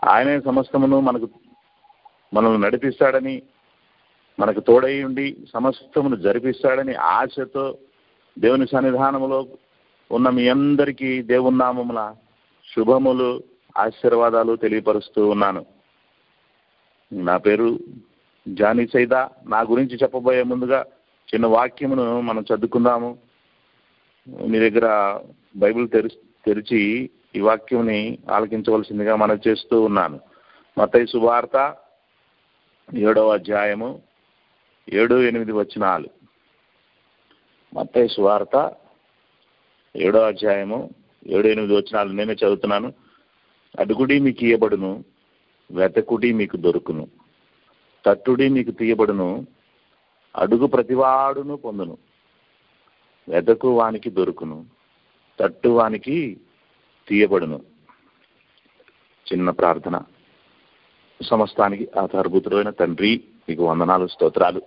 ఆయనే సమస్తమును మనకు మనల్ని నడిపిస్తాడని మనకు తోడై ఉండి సమస్తమును జరిపిస్తాడని ఆశతో దేవుని సన్నిధానములో ఉన్న మీ అందరికీ దేవుని నామముల శుభములు ఆశీర్వాదాలు తెలియపరుస్తూ ఉన్నాను నా పేరు జానీ సైదా నా గురించి చెప్పబోయే ముందుగా చిన్న వాక్యమును మనం చదువుకుందాము మీ దగ్గర బైబిల్ తెరి తెరిచి ఈ వాక్యంని ఆలకించవలసిందిగా మనం చేస్తూ ఉన్నాను మతయి సువార్త ఏడవ అధ్యాయము ఏడు ఎనిమిది వచనాలు మత్తయి సువార్త ఏడో అధ్యాయము ఏడు ఎనిమిది వచనాలు నేనే చదువుతున్నాను అడుగుడి మీకు ఇయ్యబడును వెతకుడి మీకు దొరుకును తట్టుడి మీకు తీయబడును అడుగు ప్రతివాడును పొందును వెతకు వానికి దొరుకును తట్టు వానికి తీయబడును చిన్న ప్రార్థన సమస్తానికి ఆధారభూతుడైన తండ్రి మీకు వందనాలు స్తోత్రాలు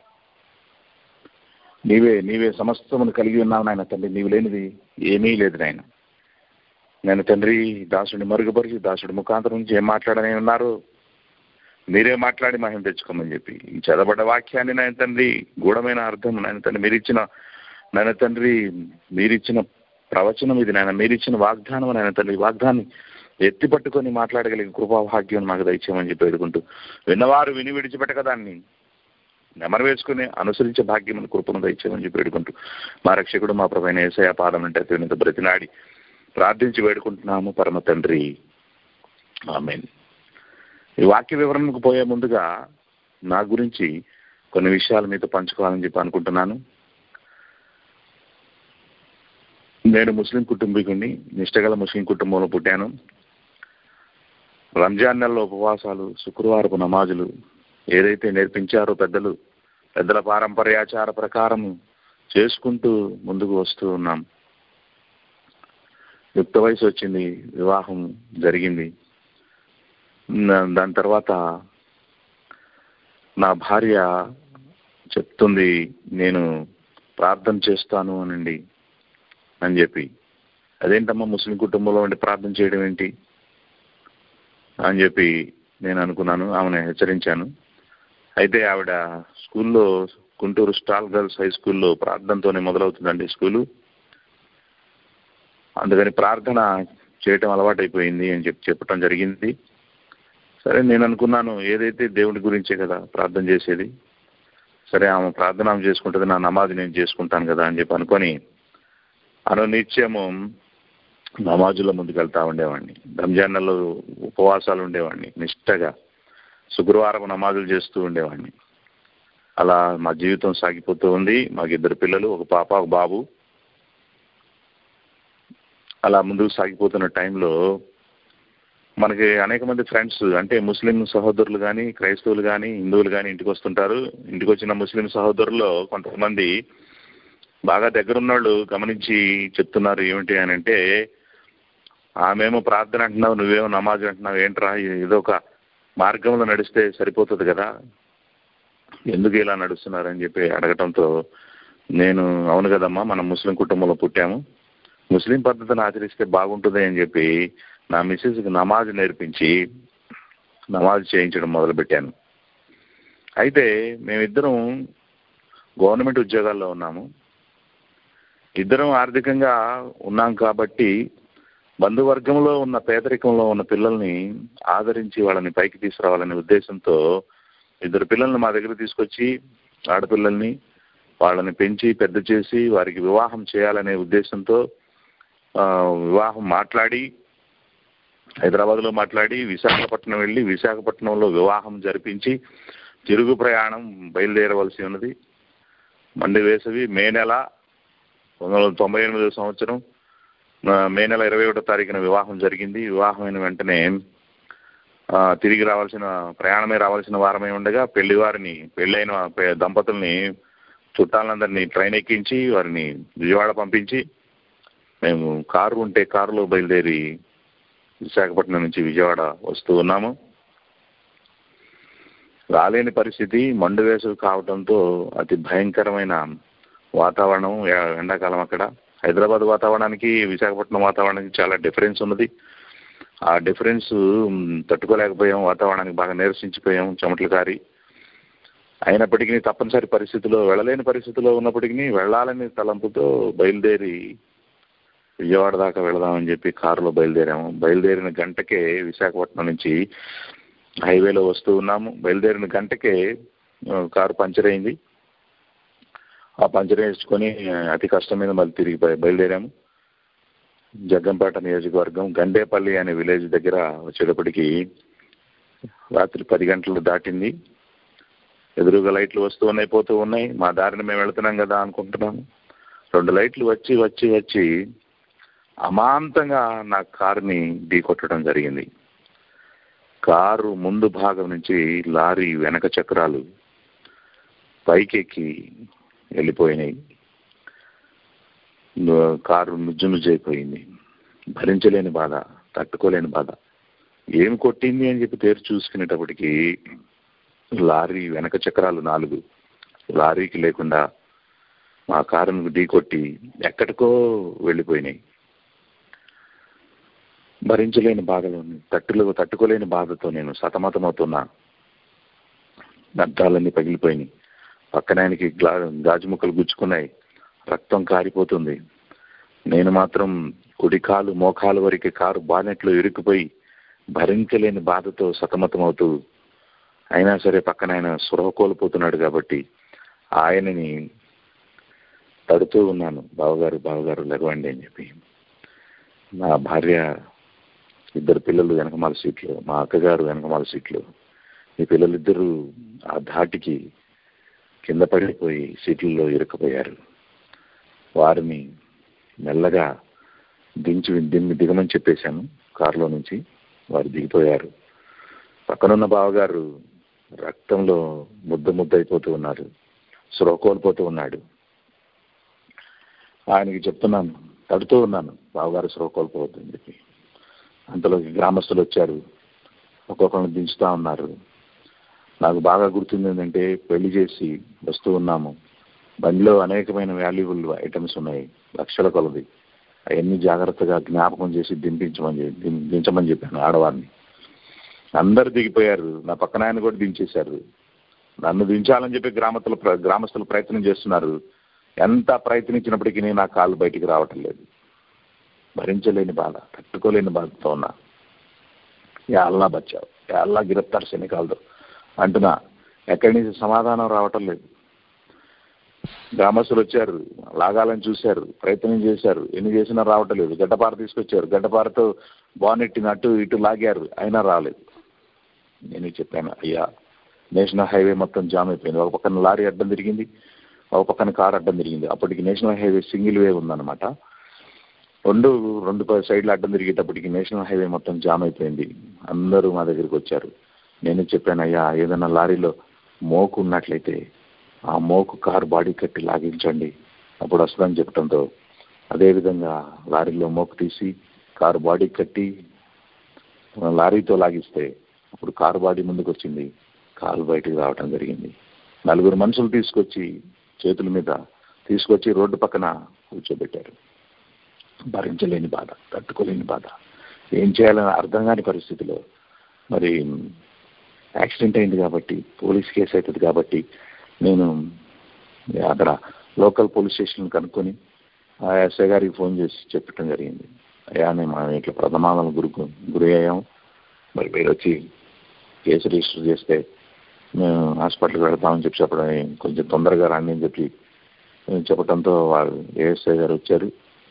నీవే నీవే సమస్తమును కలిగి ఉన్నావు నాయన తండ్రి నీవు లేనిది ఏమీ లేదు నాయన నేను తండ్రి దాసుడిని మరుగుపరిచి దాసుడి ముఖాంతరం నుంచి ఏం మాట్లాడని ఉన్నారు మీరే మాట్లాడి మహిమ తెచ్చుకోమని చెప్పి ఈ చదవబడ్డ వాక్యాన్ని నాయన తండ్రి గూఢమైన అర్థం నాయన తండ్రి మీరిచ్చిన నాయన తండ్రి మీరిచ్చిన ప్రవచనం ఇది నాయన మీరిచ్చిన వాగ్దానం నాయన తండ్రి ఈ వాగ్దాన్ని ఎత్తి పట్టుకొని మాట్లాడగలిగిన కృపాభాగ్యం మాకు దయచేయమని చెప్పి వేడుకుంటూ విన్నవారు విని విడిచిపెట్టక దాన్ని నెమరు వేసుకుని అనుసరించే భాగ్యం కృపను దయచేయమని చెప్పి వేడుకుంటూ మా రక్షకుడు మా ప్రభైన ఏసయ పాదం అంటే తినంత బ్రతినాడి ప్రార్థించి వేడుకుంటున్నాము పరమ తండ్రి ఆమెన్ ఈ వాక్య వివరణకు పోయే ముందుగా నా గురించి కొన్ని విషయాలు మీతో పంచుకోవాలని చెప్పి అనుకుంటున్నాను నేను ముస్లిం కుటుంబీకుడిని నిష్టగల ముస్లిం కుటుంబంలో పుట్టాను రంజాన్ నెలలో ఉపవాసాలు శుక్రవారపు నమాజులు ఏదైతే నేర్పించారో పెద్దలు పెద్దల పారంపర్యాచార ప్రకారం చేసుకుంటూ ముందుకు వస్తూ ఉన్నాం యుక్త వయసు వచ్చింది వివాహం జరిగింది దాని తర్వాత నా భార్య చెప్తుంది నేను ప్రార్థన చేస్తాను అనండి అని చెప్పి అదేంటమ్మా ముస్లిం కుటుంబంలో ఉండి ప్రార్థన చేయడం ఏంటి అని చెప్పి నేను అనుకున్నాను ఆమెను హెచ్చరించాను అయితే ఆవిడ స్కూల్లో గుంటూరు స్టాల్ గర్ల్స్ హై స్కూల్లో ప్రార్థనతోనే మొదలవుతుందండి స్కూలు అందుకని ప్రార్థన చేయటం అలవాటైపోయింది అని చెప్పి చెప్పటం జరిగింది సరే నేను అనుకున్నాను ఏదైతే దేవుడి గురించే కదా ప్రార్థన చేసేది సరే ఆమె ప్రార్థన ఆమె చేసుకుంటుంది నా నమాజ్ నేను చేసుకుంటాను కదా అని చెప్పి అనుకొని అనునిత్యము నమాజుల ముందుకు వెళ్తా ఉండేవాడిని రంజాన్ నెలలో ఉపవాసాలు ఉండేవాడిని నిష్టగా శుక్రవారం నమాజులు చేస్తూ ఉండేవాడిని అలా మా జీవితం సాగిపోతూ ఉంది మాకు ఇద్దరు పిల్లలు ఒక పాప ఒక బాబు అలా ముందుకు సాగిపోతున్న టైంలో మనకి అనేక మంది ఫ్రెండ్స్ అంటే ముస్లిం సహోదరులు కానీ క్రైస్తవులు కానీ హిందువులు కానీ ఇంటికి వస్తుంటారు ఇంటికి వచ్చిన ముస్లిం సహోదరుల్లో కొంతమంది బాగా దగ్గరున్నోళ్ళు గమనించి చెప్తున్నారు ఏమిటి అని అంటే ఆమెమో ప్రార్థన అంటున్నావు నువ్వేమో నమాజ్ అంటున్నావు ఏంట్రా ఏదో ఒక మార్గంలో నడిస్తే సరిపోతుంది కదా ఎందుకు ఇలా నడుస్తున్నారని చెప్పి అడగటంతో నేను అవును కదమ్మా మనం ముస్లిం కుటుంబంలో పుట్టాము ముస్లిం పద్ధతిని ఆచరిస్తే బాగుంటుంది అని చెప్పి నా మిస్సెస్కి నమాజ్ నేర్పించి నమాజ్ చేయించడం మొదలుపెట్టాను అయితే మేమిద్దరం గవర్నమెంట్ ఉద్యోగాల్లో ఉన్నాము ఇద్దరం ఆర్థికంగా ఉన్నాం కాబట్టి బంధువర్గంలో ఉన్న పేదరికంలో ఉన్న పిల్లల్ని ఆదరించి వాళ్ళని పైకి తీసుకురావాలనే ఉద్దేశంతో ఇద్దరు పిల్లల్ని మా దగ్గర తీసుకొచ్చి ఆడపిల్లల్ని వాళ్ళని పెంచి పెద్ద చేసి వారికి వివాహం చేయాలనే ఉద్దేశంతో వివాహం మాట్లాడి హైదరాబాద్లో మాట్లాడి విశాఖపట్నం వెళ్ళి విశాఖపట్నంలో వివాహం జరిపించి తిరుగు ప్రయాణం బయలుదేరవలసి ఉన్నది మండి వేసవి మే నెల పంతొమ్మిది వందల తొంభై ఎనిమిదో సంవత్సరం మే నెల ఇరవై ఒకటో తారీఖున వివాహం జరిగింది వివాహం అయిన వెంటనే తిరిగి రావాల్సిన ప్రయాణమే రావాల్సిన వారమే ఉండగా పెళ్లి వారిని పెళ్ళైన దంపతుల్ని చుట్టాలందరినీ ట్రైన్ ఎక్కించి వారిని విజయవాడ పంపించి మేము కారు ఉంటే కారులో బయలుదేరి విశాఖపట్నం నుంచి విజయవాడ వస్తూ ఉన్నాము రాలేని పరిస్థితి మండు వేసవి కావడంతో అతి భయంకరమైన వాతావరణం ఎండాకాలం అక్కడ హైదరాబాద్ వాతావరణానికి విశాఖపట్నం వాతావరణానికి చాలా డిఫరెన్స్ ఉన్నది ఆ డిఫరెన్స్ తట్టుకోలేకపోయాం వాతావరణానికి బాగా నీరసించిపోయాం చెమటలు కారి అయినప్పటికీ తప్పనిసరి పరిస్థితిలో వెళ్ళలేని పరిస్థితిలో ఉన్నప్పటికీ వెళ్ళాలని తలంపుతో బయలుదేరి విజయవాడ దాకా వెళదామని చెప్పి కారులో బయలుదేరాము బయలుదేరిన గంటకే విశాఖపట్నం నుంచి హైవేలో వస్తూ ఉన్నాము బయలుదేరిన గంటకే ఆ, కారు పంచర్ అయింది ఆ పంచర్ వేసుకొని అతి కష్టం మీద మళ్ళీ తిరిగి బయ- బయలుదేరాము జగ్గంపేట నియోజకవర్గం గండేపల్లి అనే విలేజ్ దగ్గర వచ్చేటప్పటికి రాత్రి పది గంటలు దాటింది ఎదురుగా లైట్లు వస్తూ ఉన్నాయి పోతూ ఉన్నాయి మా దారిని మేము వెళుతున్నాం కదా అనుకుంటున్నాము రెండు లైట్లు వచ్చి వచ్చి వచ్చి అమాంతంగా నా కారుని ఢీకొట్టడం జరిగింది కారు ముందు భాగం నుంచి లారీ వెనక చక్రాలు పైకెక్కి వెళ్ళిపోయినాయి ను- కారు నుజ్జు నుజ్జైపోయింది భరించలేని బాధ తట్టుకోలేని బాధ ఏం కొట్టింది అని చెప్పి తేరు చూసుకునేటప్పటికి లారీ వెనక చక్రాలు నాలుగు లారీకి లేకుండా మా కారును ఢీకొట్టి ఎక్కడికో వెళ్ళిపోయినాయి భరించలేని బాధలో తట్టులో తట్టుకోలేని బాధతో నేను సతమతమవుతున్నా అద్దాలన్నీ పగిలిపోయినాయి పక్కనాయనికి గ్లా గాజు ముక్కలు గుచ్చుకున్నాయి రక్తం కారిపోతుంది నేను మాత్రం కుడి కాలు మోకాలు వరకు కారు బానెట్లో ఇరుక్కుపోయి భరించలేని బాధతో సతమతమవుతూ అయినా సరే పక్కన ఆయన స్పృహ కోల్పోతున్నాడు కాబట్టి ఆయనని తడుతూ ఉన్నాను బావగారు బావగారు లెగవండి అని చెప్పి నా భార్య ఇద్దరు పిల్లలు వెనకమాల సీట్లు మా అక్కగారు వెనకమాల సీట్లు ఈ పిల్లలిద్దరూ ఆ ధాటికి కింద పడిపోయి సీట్లలో ఇరుక్కుపోయారు వారిని మెల్లగా దించి దిమ్మి దిగమని చెప్పేశాను కారులో నుంచి వారు దిగిపోయారు పక్కనున్న బావగారు రక్తంలో ముద్ద ముద్ద అయిపోతూ ఉన్నారు స్పృహ కోల్పోతూ ఉన్నాడు ఆయనకి చెప్తున్నాను తడుతూ ఉన్నాను బావగారు స్పృహ కోల్పోవద్దని చెప్పి అంతలోకి గ్రామస్తులు వచ్చారు ఒక్కొక్కరిని దించుతా ఉన్నారు నాకు బాగా గుర్తుంది ఏంటంటే పెళ్లి చేసి వస్తూ ఉన్నాము బండిలో అనేకమైన వాల్యుబుల్ ఐటమ్స్ ఉన్నాయి లక్షల కొలది అవన్నీ జాగ్రత్తగా జ్ఞాపకం చేసి దింపించమని చెప్పి దిం- దించమని చెప్పాను ఆడవారిని అందరు దిగిపోయారు నా పక్కన ఆయన కూడా దించేశారు నన్ను దించాలని చెప్పి గ్రామస్తులు ప్ర- గ్రామస్తులు ప్రయత్నం చేస్తున్నారు ఎంత ప్రయత్నించినప్పటికీ నా కాళ్ళు బయటికి రావటం లేదు భరించలేని బాధ తట్టుకోలేని బాధతో ఉన్నా యా అల్లా బచ్చావు యా అల్లా గిరఫ్తార్ సైనికాలతో అంటున్నా ఎక్కడి నుంచి సమాధానం రావటం లేదు గ్రామస్తులు వచ్చారు లాగాలని చూశారు ప్రయత్నం చేశారు ఎన్ని చేసినా రావటం లేదు గడ్డపార తీసుకొచ్చారు గడ్డపారతో బానెట్టిన అటు ఇటు లాగారు అయినా రాలేదు నేను చెప్పాను అయ్యా నేషనల్ హైవే మొత్తం జామ్ అయిపోయింది ఒక పక్కన లారీ అడ్డం తిరిగింది ఒక పక్కన కారు అడ్డం తిరిగింది అప్పటికి నేషనల్ హైవే సింగిల్ వే ఉందన్నమాట రెండు రెండు ప- సైడ్లు అడ్డం తిరిగేటప్పటికి నేషనల్ హైవే మొత్తం జామ్ అయిపోయింది అందరూ మా దగ్గరికి వచ్చారు నేను చెప్పాను అయ్యా ఏదైనా లారీలో మోకు ఉన్నట్లయితే ఆ మోకు కారు బాడీ కట్టి లాగించండి అప్పుడు వస్తుందని చెప్పడంతో అదేవిధంగా లారీలో మోకు తీసి కారు బాడీ కట్టి లారీతో లాగిస్తే అప్పుడు కారు బాడీ ముందుకు వచ్చింది కారు బయటికి రావటం జరిగింది నలుగురు మనుషులు తీసుకొచ్చి చేతుల మీద తీసుకొచ్చి రోడ్డు పక్కన కూర్చోబెట్టారు భరించలేని బాధ తట్టుకోలేని బాధ ఏం చేయాలని అర్థం కాని పరిస్థితిలో మరి యాక్సిడెంట్ అయింది కాబట్టి పోలీస్ కేసు అవుతుంది కాబట్టి నేను అక్కడ లోకల్ పోలీస్ స్టేషన్ కనుక్కొని ఆ ఎస్ఐ గారికి ఫోన్ చేసి చెప్పడం జరిగింది అయ్యా మేము ఇట్లా ప్రమాదాలకు గురి గురి అయ్యాం మరి మీరు వచ్చి కేసు రిజిస్టర్ చేస్తే మేము హాస్పిటల్కి వెళ్తామని చెప్పి చెప్పడం కొంచెం తొందరగా రండి అని చెప్పి చెప్పడంతో వాళ్ళు ఏఎస్ఐ గారు వచ్చారు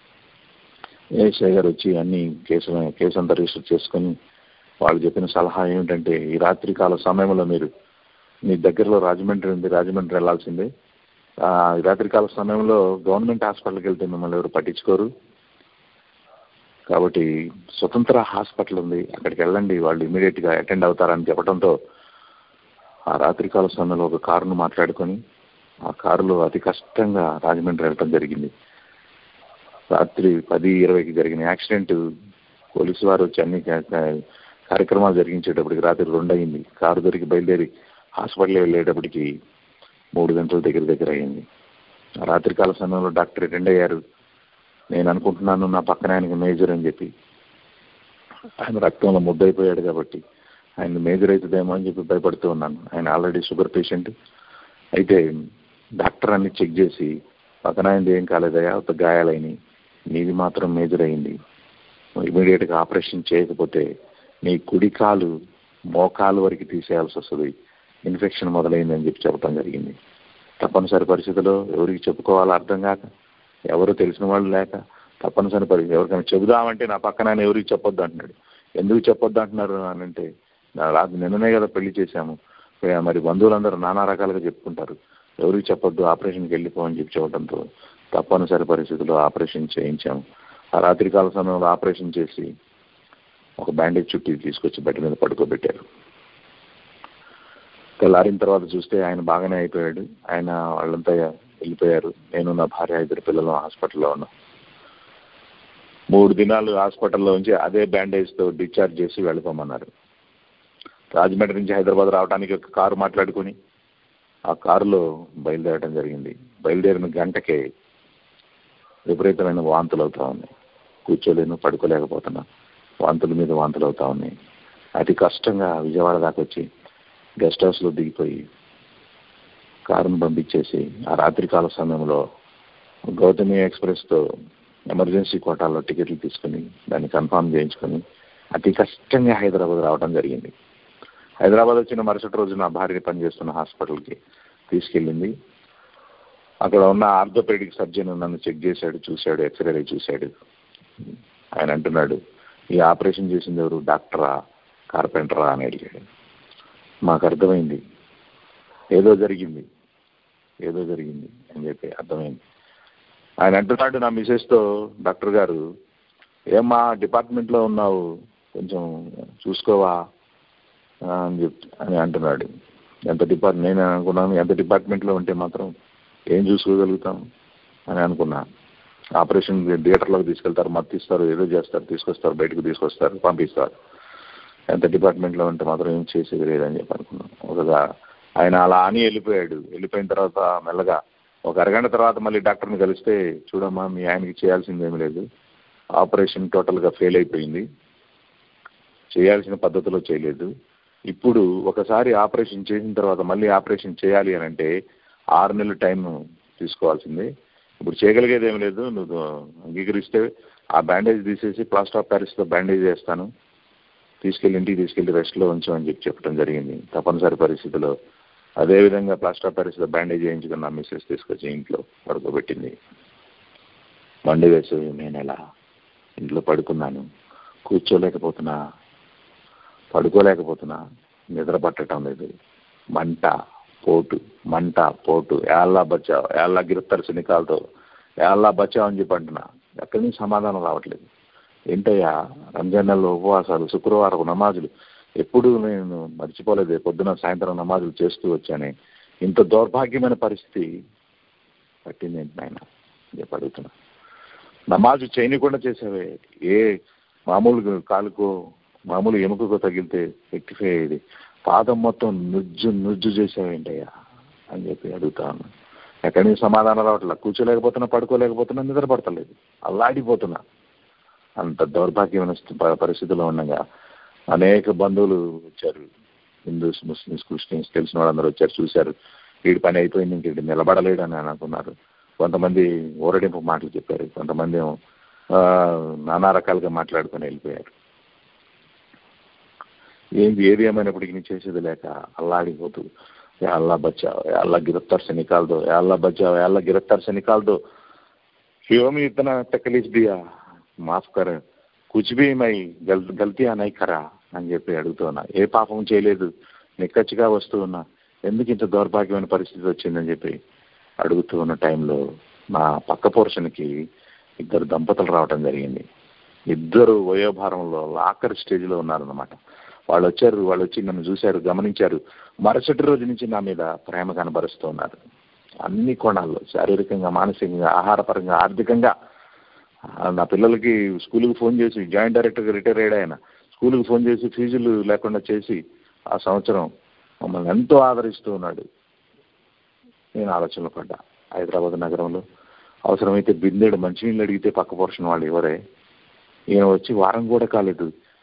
ఏఎస్ఐ గారు వచ్చి అన్ని కేసు కేసు అంతా రిజిస్టర్ చేసుకొని వాళ్ళు చెప్పిన సలహా ఏమిటంటే ఈ రాత్రి కాల సమయంలో మీరు మీ దగ్గరలో రాజమండ్రి ఉంది రాజమండ్రి వెళ్ళాల్సిందే ఆ, ఈ రాత్రికాల సమయంలో గవర్నమెంట్ హాస్పిటల్కి వెళ్తే మిమ్మల్ని ఎవరు పట్టించుకోరు కాబట్టి స్వతంత్ర హాస్పిటల్ ఉంది అక్కడికి వెళ్ళండి వాళ్ళు ఇమీడియట్గా అటెండ్ అవుతారని చెప్పడంతో ఆ రాత్రికాల సమయంలో ఒక కారును మాట్లాడుకొని ఆ కారులో అతి కష్టంగా రాజమండ్రి వెళ్ళటం జరిగింది రాత్రి పది ఇరవైకి జరిగిన యాక్సిడెంట్ పోలీసు వారు వచ్చి అన్ని కా- కా- కార్యక్రమాలు జరిగించేటప్పటికి రాత్రి రెండు అయింది కారు దొరికి బయలుదేరి హాస్పిటల్ వెళ్ళేటప్పటికి మూడు గంటల దగ్గర దగ్గర అయింది ఆ రాత్రికాల సమయంలో డాక్టర్ అటెండ్ అయ్యారు నేను అనుకుంటున్నాను నా పక్కన ఆయనకి మేజర్ అని చెప్పి ఆయన రక్తంలో ముద్దయిపోయాడు కాబట్టి ఆయన మేజర్ అవుతుందేమో అని చెప్పి భయపడుతూ ఉన్నాను ఆయన ఆల్రెడీ షుగర్ పేషెంట్ అయితే డాక్టర్ అన్ని చెక్ చేసి పక్కన ఆయనది ఏం కాలేదయా ఒక గాయాలైనవి నీది మాత్రం మేజర్ అయింది ఇమీడియట్గా ఆపరేషన్ చేయకపోతే నీ కుడి కాలు మోకాలు వరకు తీసేయాల్సి వస్తుంది ఇన్ఫెక్షన్ మొదలైందని చెప్పి చెప్పడం జరిగింది తప్పనిసరి పరిస్థితిలో ఎవరికి చెప్పుకోవాలో అర్థం కాక ఎవరు తెలిసిన వాళ్ళు లేక తప్పనిసరి పరిస్థితి ఎవరికైనా చెబుదామంటే నా పక్కన ఆయన ఎవరికి చెప్పొద్దు అంటున్నాడు ఎందుకు చెప్పొద్దు అంటున్నారు అని అంటే రాత్రి నిన్ననే కదా పెళ్లి చేశాము మరి బంధువులందరూ నానా రకాలుగా చెప్పుకుంటారు ఎవరికి చెప్పొద్దు ఆపరేషన్కి వెళ్ళిపోమని చెప్పి చెప్పడంతో తప్పనిసరి పరిస్థితుల్లో ఆపరేషన్ చేయించాము ఆ రాత్రికాల సమయంలో ఆపరేషన్ చేసి ఒక బ్యాండేజ్ చుట్టి తీసుకొచ్చి బెడ్ మీద పడుకోబెట్టారు తెల్లారిన తర్వాత చూస్తే ఆయన బాగానే అయిపోయాడు ఆయన వాళ్ళంతా వెళ్ళిపోయారు నేను నా భార్య ఇద్దరు పిల్లలు హాస్పిటల్లో ఉన్నాం మూడు దినాలు హాస్పిటల్లో ఉంచి అదే బ్యాండేజ్తో డిశ్చార్జ్ చేసి వెళ్ళిపోమన్నారు రాజమండ్రి నుంచి హైదరాబాద్ రావడానికి ఒక కారు మాట్లాడుకుని ఆ కారులో బయలుదేరడం జరిగింది బయలుదేరిన గంటకే విపరీతమైన వాంతులు అవుతా ఉన్నాయి కూర్చోలేను పడుకోలేకపోతున్నా వాంతుల మీద వాంతులు అవుతా ఉన్నాయి అతి కష్టంగా విజయవాడ దాకా వచ్చి గెస్ట్ హౌస్లో దిగిపోయి కారును పంపించేసి ఆ రాత్రికాల సమయంలో గౌతమి ఎక్స్ప్రెస్తో ఎమర్జెన్సీ కోటాలో టికెట్లు తీసుకుని దాన్ని కన్ఫామ్ చేయించుకొని అతి కష్టంగా హైదరాబాద్ రావడం జరిగింది హైదరాబాద్ వచ్చిన మరుసటి రోజు నా భార్య పనిచేస్తున్న హాస్పిటల్కి తీసుకెళ్ళింది అక్కడ ఉన్న ఆర్థోపెడిక్ సర్జన్ నన్ను చెక్ చేశాడు చూశాడు ఎక్స్రే చూశాడు ఆయన అంటున్నాడు ఈ ఆపరేషన్ చేసింది ఎవరు డాక్టరా కార్పెంటరా అని అడిగాడు మాకు అర్థమైంది ఏదో జరిగింది ఏదో జరిగింది అని చెప్పి అర్థమైంది ఆయన అంటున్నాడు నా మిసెస్తో డాక్టర్ గారు ఏమ్మా డిపార్ట్మెంట్లో ఉన్నావు కొంచెం చూసుకోవా అని చెప్ అని అంటున్నాడు ఎంత డిపార్ట్ నేను అనుకున్నాను ఎంత డిపార్ట్మెంట్లో ఉంటే మాత్రం ఏం చూసుకోగలుగుతాం అని అనుకున్నా ఆపరేషన్ థియేటర్లోకి తీసుకెళ్తారు మత్తిస్తారు ఏదో చేస్తారు తీసుకొస్తారు బయటకు తీసుకొస్తారు పంపిస్తారు ఎంత డిపార్ట్మెంట్లో ఉంటే మాత్రం ఏం చేసేది లేదని చెప్పి అనుకున్నాం ఒకగా ఆయన అలా అని వెళ్ళిపోయాడు వెళ్ళిపోయిన తర్వాత మెల్లగా ఒక అరగంట తర్వాత మళ్ళీ డాక్టర్ని కలిస్తే చూడమ్మా మీ ఆయనకి చేయాల్సింది ఏమి లేదు ఆపరేషన్ టోటల్గా ఫెయిల్ అయిపోయింది చేయాల్సిన పద్ధతిలో చేయలేదు ఇప్పుడు ఒకసారి ఆపరేషన్ చేసిన తర్వాత మళ్ళీ ఆపరేషన్ చేయాలి అని అంటే ఆరు నెలలు టైం తీసుకోవాల్సిందే ఇప్పుడు చేయగలిగేది ఏం లేదు నువ్వు అంగీకరిస్తే ఆ బ్యాండేజ్ తీసేసి ప్లాస్టర్ ఆఫ్ ప్యారిస్తో బ్యాండేజ్ చేస్తాను తీసుకెళ్ళి ఇంటికి తీసుకెళ్ళి రెస్ట్లో ఉంచు అని చెప్పి చెప్పడం జరిగింది తప్పనిసరి పరిస్థితిలో అదేవిధంగా ప్లాస్టర్ ఆఫ్ ప్యారిస్లో బ్యాండేజ్ చేయించుకున్న మిస్సెస్ తీసుకొచ్చి ఇంట్లో పడుకోబెట్టింది మండి వేసి నేను ఎలా ఇంట్లో పడుకున్నాను కూర్చోలేకపోతున్నా పడుకోలేకపోతున్నా నిద్ర పట్టడం లేదు మంట పోటు మంట పోటు ఏళ్ళ బచ్చావు ఏళ్ళ గిరిత్తరు శనికాలతో ఏళ్ళ బచ్చావు అని చెప్పి అంటున్నా ఎక్కడి నుంచి సమాధానం రావట్లేదు ఏంటయ్యా రంజాన్ నెలలో ఉపవాసాలు శుక్రవారం నమాజులు ఎప్పుడు నేను మర్చిపోలేదు పొద్దున సాయంత్రం నమాజులు చేస్తూ వచ్చానే ఇంత దౌర్భాగ్యమైన పరిస్థితి పట్టింది ఏంటి నాయన చెప్పి అడుగుతున్నా నమాజు చేయనికుండా చేసావే ఏ మామూలు కాలుకో మామూలు ఎముకకో తగిలితే రెక్టిఫై అయ్యేది పాదం మొత్తం నుజ్జు నుజ్జు చేసావేంటయ్యా అని చెప్పి అడుగుతాను ఎక్కడి నుంచి సమాధానం రావట్లే కూర్చోలేకపోతున్నా పడుకోలేకపోతున్నా నిద్ర పడతలేదు అల్లాడిపోతున్నా అంత దౌర్భాగ్యమైన పరిస్థితిలో ఉండగా అనేక బంధువులు వచ్చారు హిందూస్ ముస్లిమ్స్ క్రిస్టియన్స్ తెలిసిన వాళ్ళందరూ వచ్చారు చూశారు వీడి పని అయిపోయింది ఇంక వీడు నిలబడలేడు అని అనుకున్నారు కొంతమంది ఊరడింపు మాటలు చెప్పారు కొంతమంది ఏమో నానా రకాలుగా మాట్లాడుకొని వెళ్ళిపోయారు ఏంది ఏది ఏమైనప్పటికీ నీ చేసేది లేక అల్లాడిపోతూ అల్లా బచావ్ అల్లా గిరफ्तार से निकाल दो अल्लाह बचाओ अल्लाह गिरफ्तार से निकाल दो क्यों मैं इतना तकलीफ दिया మాఫ్ కర్ కుచ్ బి మై గల్ గల్తీయా నై కరా అని చెప్పి అడుగుతున్నా ఏ పాపం చేయలేదు నిక్కచ్చిగా వస్తూ ఉన్నా ఎందుకు ఇంత దౌర్భాగ్యమైన పరిస్థితి వచ్చిందని చెప్పి అడుగుతూ ఉన్న టైంలో నా పక్క పోర్షన్కి ఇద్దరు దంపతులు రావడం జరిగింది ఇద్దరు వయోభారంలో ఆఖరి స్టేజ్లో ఉన్నారన్నమాట వాళ్ళు వచ్చారు వాళ్ళు వచ్చి నన్ను చూశారు గమనించారు మరుసటి రోజు నుంచి నా మీద ప్రేమ కనబరుస్తూ ఉన్నారు అన్ని కోణాల్లో శారీరకంగా మానసికంగా ఆహారపరంగా ఆర్థికంగా నా పిల్లలకి స్కూల్కి ఫోన్ చేసి జాయింట్ డైరెక్టర్గా రిటైర్ అయ్యాడు ఆయన స్కూల్కి ఫోన్ చేసి ఫీజులు లేకుండా చేసి ఆ సంవత్సరం మమ్మల్ని ఎంతో ఆదరిస్తూ ఉన్నాడు నేను ఆలోచనలో పడ్డా హైదరాబాద్ నగరంలో అవసరమైతే బిందెడు మంచినీళ్ళు అడిగితే పక్క పోర్షన్ వాళ్ళు ఎవరే ఈయన వచ్చి వారం కూడా కాలేదు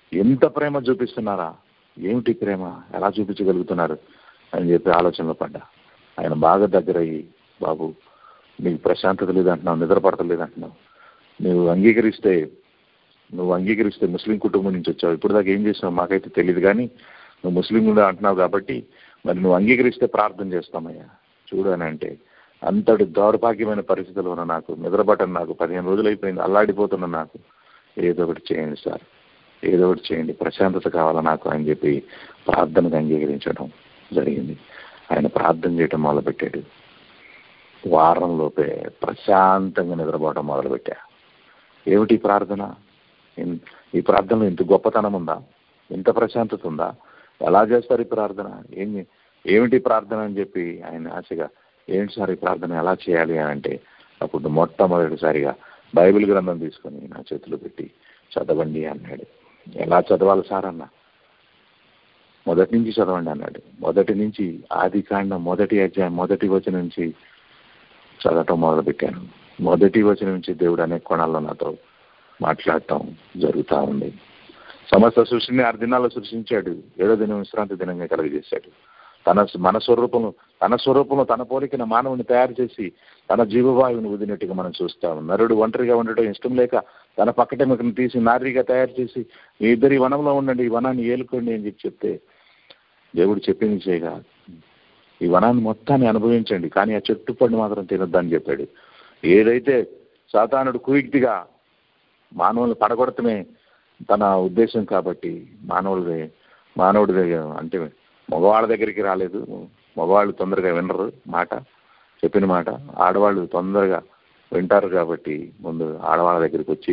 ఎంత ప్రేమ చూపిస్తున్నారా ఏమిటి ప్రేమ ఎలా చూపించగలుగుతున్నారు అని చెప్పి ఆలోచనలో పడ్డా ఆయన బాగా దగ్గర అయ్యి బాబు నీకు ప్రశాంతత లేదంటున్నావు నిద్ర పడతలేదంటున్నావు నువ్వు అంగీకరిస్తే నువ్వు అంగీకరిస్తే ముస్లిం కుటుంబం నుంచి వచ్చావు ఇప్పుడు దాకా ఏం చేసావు మాకైతే తెలియదు కానీ నువ్వు ముస్లిం కూడా అంటున్నావు కాబట్టి మరి నువ్వు అంగీకరిస్తే ప్రార్థన చేస్తామయ్యా చూడు అని అంటే అంతటి దౌర్భాగ్యమైన పరిస్థితుల్లో ఉన్న నాకు నిద్రపట్టను నాకు పదిహేను రోజులు అయిపోయింది అల్లాడిపోతున్న నాకు ఏదో ఒకటి చేయండి సార్ ఏదో ఒకటి చేయండి ప్రశాంతత కావాలా నాకు అని చెప్పి ప్రార్థనకు అంగీకరించడం జరిగింది ఆయన ప్రార్థన చేయటం మొదలుపెట్టాడు వారంలోపే ప్రశాంతంగా నిద్రపోవడం మొదలుపెట్టా ఏమిటి ఈ ప్రార్థన ఇన్- ఈ ప్రార్థనలో ఇంత గొప్పతనం ఉందా ఇంత ప్రశాంతత ఉందా ఎలా చేస్తారు ఈ ప్రార్థన ఏమి ఏమిటి ప్రార్థన అని చెప్పి ఆయన ఆశగా ఏంటి సార్ ఈ ప్రార్థన ఎలా చేయాలి అని అంటే అప్పుడు మొట్టమొదటిసారిగా బైబిల్ గ్రంథం తీసుకొని నా చేతిలో పెట్టి చదవండి అన్నాడు ఎలా చదవాలి సార్ అన్న మొదటి నుంచి చదవండి అన్నాడు మొదటి నుంచి ఆది కాండం మొదటి అధ్యాయం మొదటి వచనం నుంచి చదవటం మొదలుపెట్టాను మొదటి వచనం నుంచి దేవుడు అనేక కోణాల్లో నాతో మాట్లాడటం జరుగుతూ ఉంది సమస్త సృష్టిని ఆరు దినాల్లో సృష్టించాడు ఏడో దినం విశ్రాంతి దినంగా కలుగజేశాడు తన మన స్వరూపంలో తన స్వరూపంలో తన పోలికన మానవుని తయారు చేసి తన జీవవాయువుని వదిలినట్టుగా మనం చూస్తాం నరుడు ఒంటరిగా ఉండటం ఇష్టం లేక తన పక్కటెముకను తీసి నారీగా తయారు చేసి మీ ఇద్దరు ఈ వనంలో ఉండండి ఈ వనాన్ని ఏలుకోండి అని చెప్పి చెప్తే దేవుడు చెప్పింది చేయగా ఈ వనాన్ని మొత్తాన్ని అనుభవించండి కానీ ఆ చెట్టు పండు మాత్రం తినొద్దని చెప్పాడు ఏదైతే సాతానుడు కుయుక్తిగా మానవుల్ని పడగొడటమే తన ఉద్దేశం కాబట్టి మానవుడి మానవుడి దగ్గర అంటే మగవాళ్ళ దగ్గరికి రాలేదు మగవాళ్ళు తొందరగా వినరు మాట చెప్పిన మాట ఆడవాళ్ళు తొందరగా వింటారు కాబట్టి ముందు ఆడవాళ్ళ దగ్గరికి వచ్చి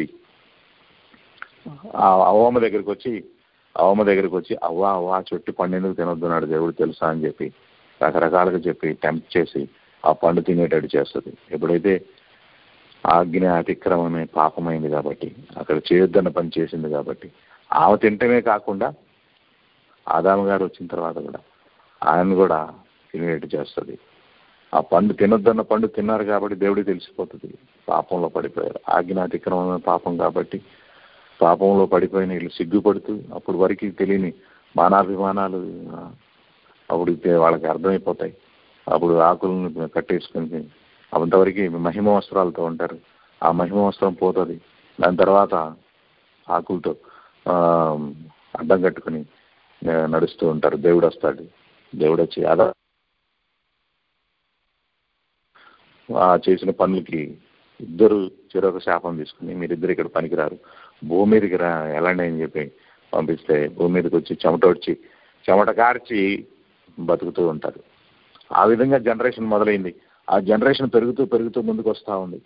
ఆ అవ్వమ్మ దగ్గరికి వచ్చి అవ్వమ్మ దగ్గరికి వచ్చి అవ్వ అవ్వ చెట్టు పండు ఎందుకు తినొద్దున్నాడు దేవుడు తెలుసా అని చెప్పి రకరకాలుగా చెప్పి టెంప్ట్ చేసి ఆ పండు తినేటట్టు చేస్తుంది ఎప్పుడైతే ఆజ్ఞ అతిక్రమమే పాపమైంది కాబట్టి అక్కడ చేయొద్దన్న పని చేసింది కాబట్టి ఆమె తింటమే కాకుండా ఆదాము గారు వచ్చిన తర్వాత కూడా ఆయన కూడా తినేటట్టు చేస్తుంది ఆ పండు తినొద్దన్న పండు తిన్నారు కాబట్టి దేవుడికి తెలిసిపోతుంది పాపంలో పడిపోయారు ఆజ్ఞ అతిక్రమమే పాపం కాబట్టి పాపంలో పడిపోయిన వీళ్ళు సిగ్గుపడుతూ అప్పుడు వరకు తెలియని మానాభిమానాలు ఆ, అప్పుడు తె- వాళ్ళకి అర్థమైపోతాయి అప్పుడు ఆకులను కట్టేసుకుని అంతవరకు మహిమ వస్త్రాలతో ఉంటారు ఆ మహిమ వస్త్రం పోతుంది దాని తర్వాత ఆకులతో ఆ, అడ్డం కట్టుకుని ఆ, నడుస్తూ ఉంటారు దేవుడు వస్తాడు దేవుడు వచ్చి అదా ఆ చేసిన పనులకి ఇద్దరు చెరొక శాపం తీసుకుని మీరిద్దరు ఇక్కడ పనికిరారు భూమి మీదకి రా ఎలాంటి అని చెప్పి పంపిస్తే భూమి మీదకి వచ్చి చెమట వచ్చి చెమట కార్చి బతుకుతూ ఉంటారు ఆ విధంగా జనరేషన్ మొదలైంది ఆ జనరేషన్ పెరుగుతూ పెరుగుతూ ముందుకు వస్తూ ఉంది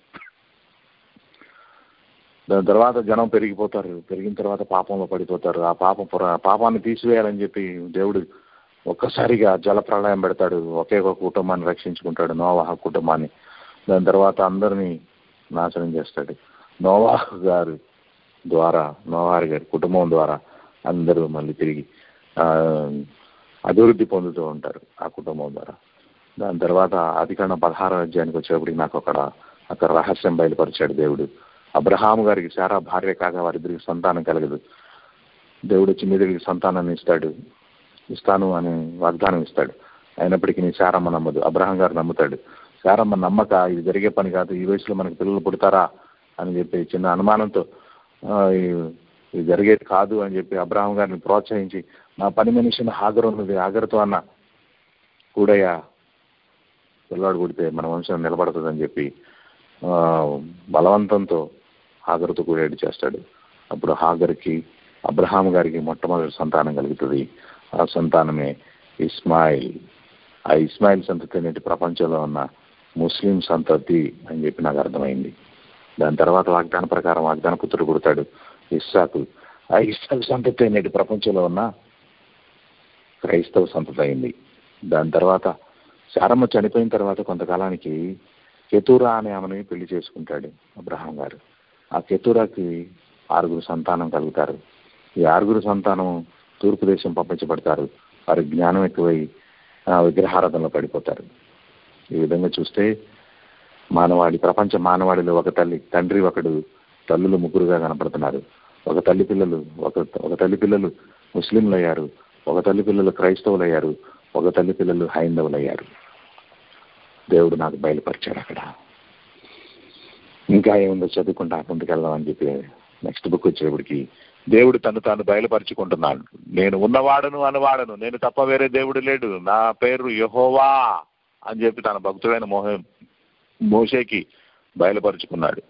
దాని తర్వాత జనం పెరిగిపోతారు పెరిగిన తర్వాత పాపంలో పడిపోతారు ఆ పాపం పుర- పాపాన్ని తీసివేయాలని చెప్పి దేవుడు ఒక్కసారిగా జల ప్రళయం పెడతాడు ఒకే ఒక కుటుంబాన్ని రక్షించుకుంటాడు నోవాహ కుటుంబాన్ని దాని తర్వాత అందరినీ నాశనం చేస్తాడు నోవాహ గారు ద్వారా నోవారి గారి కుటుంబం ద్వారా అందరూ మళ్ళీ తిరిగి ఆ, అభివృద్ధి పొందుతూ ఉంటారు ఆ కుటుంబం ద్వారా దాని తర్వాత అధికరణ పదహారో అధ్యాయానికి వచ్చేప్పటికి నాకు అక్కడ అక్కడ రహస్యం బయలుపరిచాడు దేవుడు అబ్రహాము గారికి సారా భార్య కాగా వారిద్దరికి సంతానం కలగదు దేవుడు వచ్చి మీ దగ్గరికి సంతానాన్ని ఇస్తాడు ఇస్తాను అని వాగ్దానం ఇస్తాడు అయినప్పటికీ నీ శారమ్మ నమ్మదు అబ్రహాం గారు నమ్ముతాడు శారమ్మ నమ్మక ఇది జరిగే పని కాదు ఈ వయసులో మనకి పిల్లలు పుడతారా అని చెప్పి చిన్న అనుమానంతో ఆ, ఈ- ఇది జరిగేది కాదు అని చెప్పి అబ్రహాం గారిని ప్రోత్సహించి నా పని మనిషిని హాగరు ఉన్నది హాగరుతో అన్న కూడయ్యా పిల్లాడు పుడితే మన వంశం నిలబడుతుందని చెప్పి ఆ, బలవంతంతో హాగరుతో కూడేడు చేస్తాడు అప్పుడు హాగర్కి అబ్రహాం గారికి మొట్టమొదటి సంతానం కలుగుతుంది ఆ సంతానమే ఇస్మాయిల్ ఆ ఇస్మాయిల్ సంతతి నేటి ప్రపంచంలో ఉన్న ముస్లిం సంతతి అని చెప్పి నాకు అర్థమైంది దాని తర్వాత వాగ్దాన ప్రకారం వాగ్దాన పుత్రుడు పుడతాడు ఇస్సాకు ఆ ఇస్సాకు సంతతి నేటి ప్రపంచంలో ఉన్న క్రైస్తవ సంతతి అయింది దాని తర్వాత శారమ్మ చనిపోయిన తర్వాత కొంతకాలానికి కెతూరా అనే ఆమెని పెళ్లి చేసుకుంటాడు అబ్రహాం గారు ఆ కెతూరాకి ఆరుగురు సంతానం కలుగుతారు ఈ ఆరుగురు సంతానం తూర్పు దేశం పంపించబడతారు వారి జ్ఞానం ఎక్కువై ఆ, విగ్రహారాధనలో పడిపోతారు ఈ విధంగా చూస్తే మానవాడి ప్రపంచ మానవాడిలో ఒక తల్లి తండ్రి ఒకడు తల్లులు ముగ్గురుగా కనపడుతున్నారు ఒక తల్లి పిల్లలు ఒక ఒక తల్లి పిల్లలు ముస్లింలు అయ్యారు ఒక తల్లి పిల్లలు క్రైస్తవులు అయ్యారు ఒక తల్లి పిల్లలు హైందవులు అయ్యారు దేవుడు నాకు బయలుపరిచాడు అక్కడ ఇంకా ఏముందో చదువుకుంటా ముందుకు వెళ్దామని చెప్పి నెక్స్ట్ బుక్ వచ్చేప్పటికి దేవుడు తను తాను బయలుపరుచుకుంటున్నాడు నేను ఉన్నవాడను అనువాడను నేను తప్ప వేరే దేవుడు లేడు నా పేరు యహోవా అని చెప్పి తన భక్తుడైన మోహ మోషేకి బయలుపరుచుకున్నాడు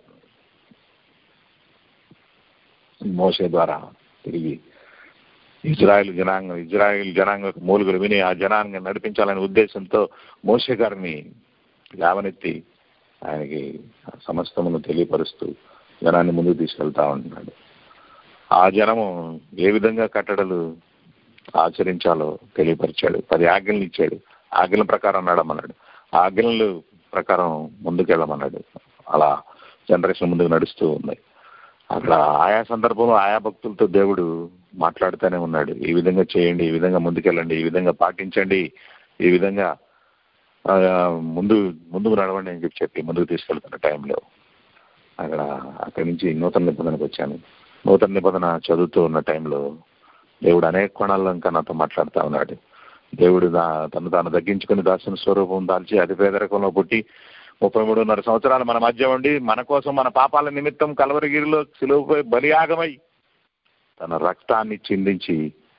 మోసే ద్వారా తిరిగి ఇజ్రాయెల్ జనాంగం ఇజ్రాయెల్ జనాంగ మూలుగులు విని ఆ జనాంగం నడిపించాలనే ఉద్దేశంతో మోసే గారిని లేవనెత్తి ఆయనకి సమస్తమును తెలియపరుస్తూ జనాన్ని ముందుకు తీసుకెళ్తా ఉంటున్నాడు ఆ జనము ఏ విధంగా కట్టడలు ఆచరించాలో తెలియపరిచాడు పది ఆజ్ఞలు ఇచ్చాడు ఆజ్ఞల ప్రకారం నడమన్నాడు ఆజ్ఞలు ప్రకారం ముందుకెళ్ళమన్నాడు అలా జనరేషన్ ముందుకు నడుస్తూ ఉన్నాయి అక్కడ ఆయా సందర్భంలో ఆయా భక్తులతో దేవుడు మాట్లాడుతూనే ఉన్నాడు ఈ విధంగా చేయండి ఈ విధంగా ముందుకెళ్ళండి ఈ విధంగా పాటించండి ఈ విధంగా ఆ, ముందు ముందుకు నడవండి అని చెప్పి చెప్పి ముందుకు తీసుకెళ్తున్న టైంలో అక్కడ అక్కడి నుంచి నూతన నిబంధనకు వచ్చాను నూతన నిబంధన చదువుతూ ఉన్న టైంలో దేవుడు అనేక కోణాల్లో ఇంకా నాతో మాట్లాడుతూ ఉన్నాడు దేవుడు దా- తను తాను తగ్గించుకుని దాసుని స్వరూపం దాల్చి అతి పేదరికంలో పుట్టి ముప్పై మూడున్నర సంవత్సరాలు మన మధ్య ఉండి మన కోసం మన పాపాల నిమిత్తం కలవరగిరిలో సిలువపై బలియాగమై తన రక్తాన్ని చిందించి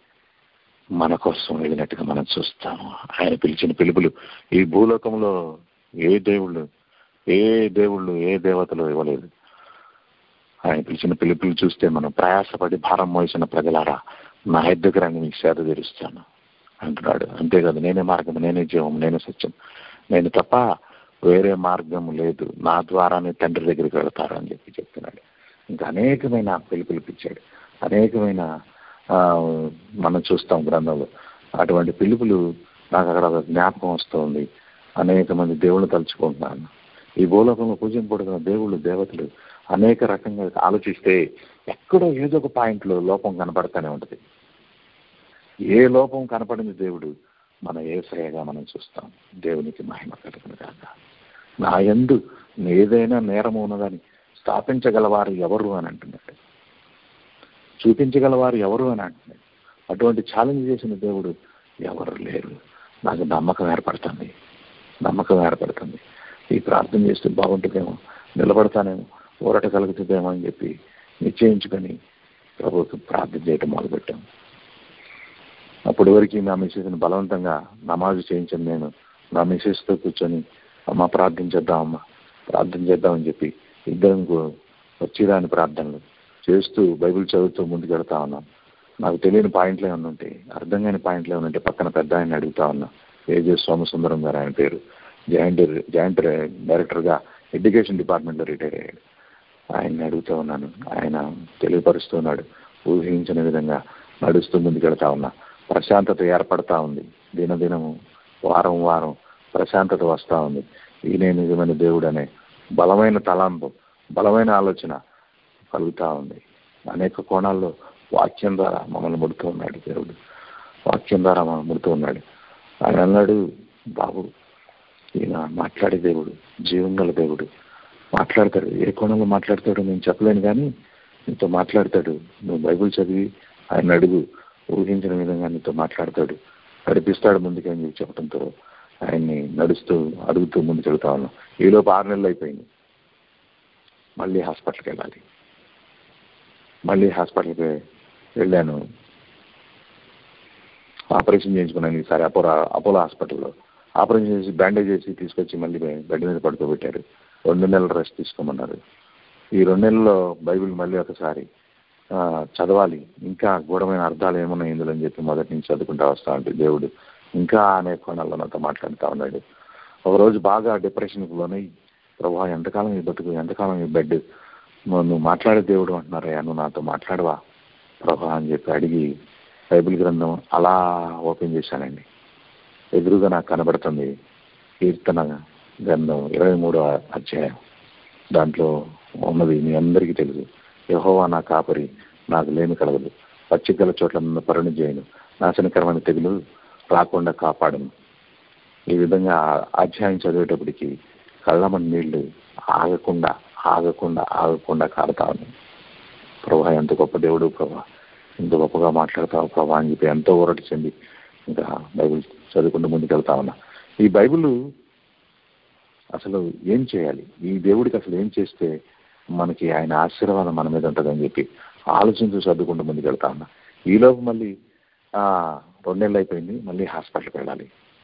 మన కోసం వెళ్ళినట్టుగా మనం చూస్తాము ఆయన పిలిచిన పిలుపులు ఈ భూలోకంలో ఏ దేవుళ్ళు ఏ దేవుళ్ళు ఏ దేవతలు ఇవ్వలేదు ఆయన పిలిచిన పిలుపులు చూస్తే మనం ప్రయాసపడి భారం మోసిన ప్రజలారా నా దగ్గర మీకు సేద తీరుస్తాను అంటున్నాడు అంతేకాదు నేనే మార్గం నేనే జీవం నేనే సత్యం నేను తప్ప వేరే మార్గం లేదు నా ద్వారానే తండ్రి దగ్గరికి వెళతారు అని చెప్పి చెప్తున్నాడు ఇంకా అనేకమైన పిలుపులు ఇచ్చాడు అనేకమైన ఆ, మనం చూస్తాం గ్రంథంలో అటువంటి పిలుపులు నాకు అక్కడ ఒక జ్ఞాపకం వస్తుంది అనేక మంది దేవుళ్ళు తలుచుకుంటున్నాను ఈ భూలోకంలో పూజింపబడుతున్న దేవుళ్ళు దేవతలు అనేక రకంగా ఆలోచిస్తే ఎక్కడో ఏదో ఒక పాయింట్లో లోపం కనపడతానే ఉంటుంది ఏ లోపం కనపడింది దేవుడు మన ఏసయగా మనం చూస్తాం దేవునికి మహిమ కలుగును కాక నా యందు ఏదైనా నేరము ఉన్నదని స్థాపించగలవారు ఎవరు అని అంటున్నాడు చూపించగలవారు ఎవరు అని అంటున్నాడు అటువంటి ఛాలెంజ్ చేసిన దేవుడు ఎవరు లేరు నాకు నమ్మకం ఏర్పడుతుంది నమ్మకం ఏర్పడుతుంది ఈ ప్రార్థన చేస్తే బాగుంటుందేమో నిలబడతానేమో ఊరట కలుగుతుందేమో అని చెప్పి నిశ్చయించుకొని ప్రభుత్వ ప్రార్థన చేయటం మొదలుపెట్టాం అప్పటి వరకు నా మిస్సెస్ని బలవంతంగా నమాజు చేయించాను నేను నా మిస్సెస్తో కూర్చొని అమ్మ ప్రార్థన చేద్దాం అమ్మ ప్రార్థన చేద్దామని చెప్పి ఇద్దరం కూ- వచ్చిరాని ప్రార్థనలు చేస్తూ బైబిల్ చదువుతూ ముందుకు వెళ్తా ఉన్నాం నాకు తెలియని పాయింట్లు ఏమైనా ఉంటే అర్థం కాని పాయింట్లు ఏమైనా ఉంటే పక్కన పెద్ద ఆయన అడుగుతా ఉన్నా ఏజే సోమసుందరం గారు ఆయన పేరు జాయింట్ జాయింట్ డైరెక్టర్గా ఎడ్యుకేషన్ డిపార్ట్మెంట్లో రిటైర్ అయ్యాడు ఆయన్ని అడుగుతూ ఉన్నాను ఆయన తెలియపరుస్తున్నాడు ఊహించిన విధంగా నడుస్తూ ముందుకెళ్తా ఉన్నా ప్రశాంతత ఏర్పడతా ఉంది దినదినము వారం వారం ప్రశాంతత వస్తూ ఉంది ఈయనే నిజమైన దేవుడు అనే బలమైన తలాంపు బలమైన ఆలోచన కలుగుతూ ఉంది అనేక కోణాల్లో వాక్యం ద్వారా మమ్మల్ని ముడుతూ ఉన్నాడు దేవుడు వాక్యం ద్వారా మమ్మల్ని ముడుతూ ఉన్నాడు ఆయన అన్నాడు బాబు ఈయన మాట్లాడే దేవుడు జీవం గల దేవుడు మాట్లాడతాడు ఏ కోణంలో మాట్లాడతాడో నేను చెప్పలేను కానీ నీతో మాట్లాడతాడు నువ్వు బైబిల్ చదివి ఆయన అడుగు ఊహించిన విధంగా నీతో మాట్లాడతాడు నడిపిస్తాడు ముందుకు అని చెప్పి చెప్పడంతో ఆయన్ని నడుస్తూ అడుగుతూ ముందుకు వెళ్తా ఉన్నాం ఈలోపు ఆరు నెలలు అయిపోయింది మళ్ళీ హాస్పిటల్కి వెళ్ళాలి మళ్ళీ హాస్పిటల్కి వెళ్ళాను ఆపరేషన్ చేయించుకున్నాను ఈసారి అపోలో అపోలో హాస్పిటల్లో ఆపరేషన్ చేసి బ్యాండేజ్ చేసి తీసుకొచ్చి మళ్ళీ బెడ్ మీద పడుకోబెట్టారు రెండు నెలలు రెస్ట్ తీసుకోమన్నారు ఈ రెండు నెలల్లో బైబిల్ మళ్ళీ ఒకసారి ఆ, చదవాలి ఇంకా గూఢమైన అర్థాలు ఏమున్నాయి ఇందులో అని చెప్పి మొదటి నుంచి చదువుకుంటా వస్తా ఉంటే దేవుడు ఇంకా అనేక కోణాల్లో నాతో మాట్లాడుతూ ఉన్నాడు ఒకరోజు బాగా డిప్రెషన్కి లోనై ప్రభా ఎంతకాలం ఈ బతుకు ఎంతకాలం ఈ బెడ్ నువ్వు నువ్వు మాట్లాడే దేవుడు అంటున్నారయ్యా నువ్వు నాతో మాట్లాడవా ప్రభా అని చెప్పి అడిగి బైబిల్ గ్రంథం అలా ఓపెన్ చేశానండి ఎదురుగా నాకు కనబడుతుంది కీర్తన గ్రంథం ఇరవై మూడో అధ్యాయం దాంట్లో ఉన్నది మీ అందరికీ తెలుసు యహోవా నా కాపరి నాకు లేమి కలగదు పచ్చికల చోట్ల నన్ను పరుణి చేయను నాశనకరమైన తెగులు రాకుండా కాపాడను ఈ విధంగా ఆ అధ్యాయం చదివేటప్పటికి కళ్ళమని నీళ్లు ఆగకుండా ఆగకుండా ఆగకుండా కారుతా ఉన్నాయి ప్రభా ఎంత గొప్ప దేవుడు ప్రభా ఎంత గొప్పగా మాట్లాడతావు ప్రభా అని చెప్పి ఎంతో ఊరటి చెంది ఇంకా బైబిల్ చదువుకుంటూ ముందుకు వెళ్తా ఉన్నా ఈ బైబిల్ అసలు ఏం చేయాలి ఈ దేవుడికి అసలు ఏం చేస్తే మనకి ఆయన ఆశీర్వాదం మన మీద ఉంటుందని చెప్పి ఆలోచించి చదువుకుంటూ ముందుకు వెళ్తా ఉన్నా ఈలోపు మళ్ళీ ఆ, రెండేళ్ళు అయిపోయింది మళ్ళీ హాస్పిటల్కి వెళ్ళాలి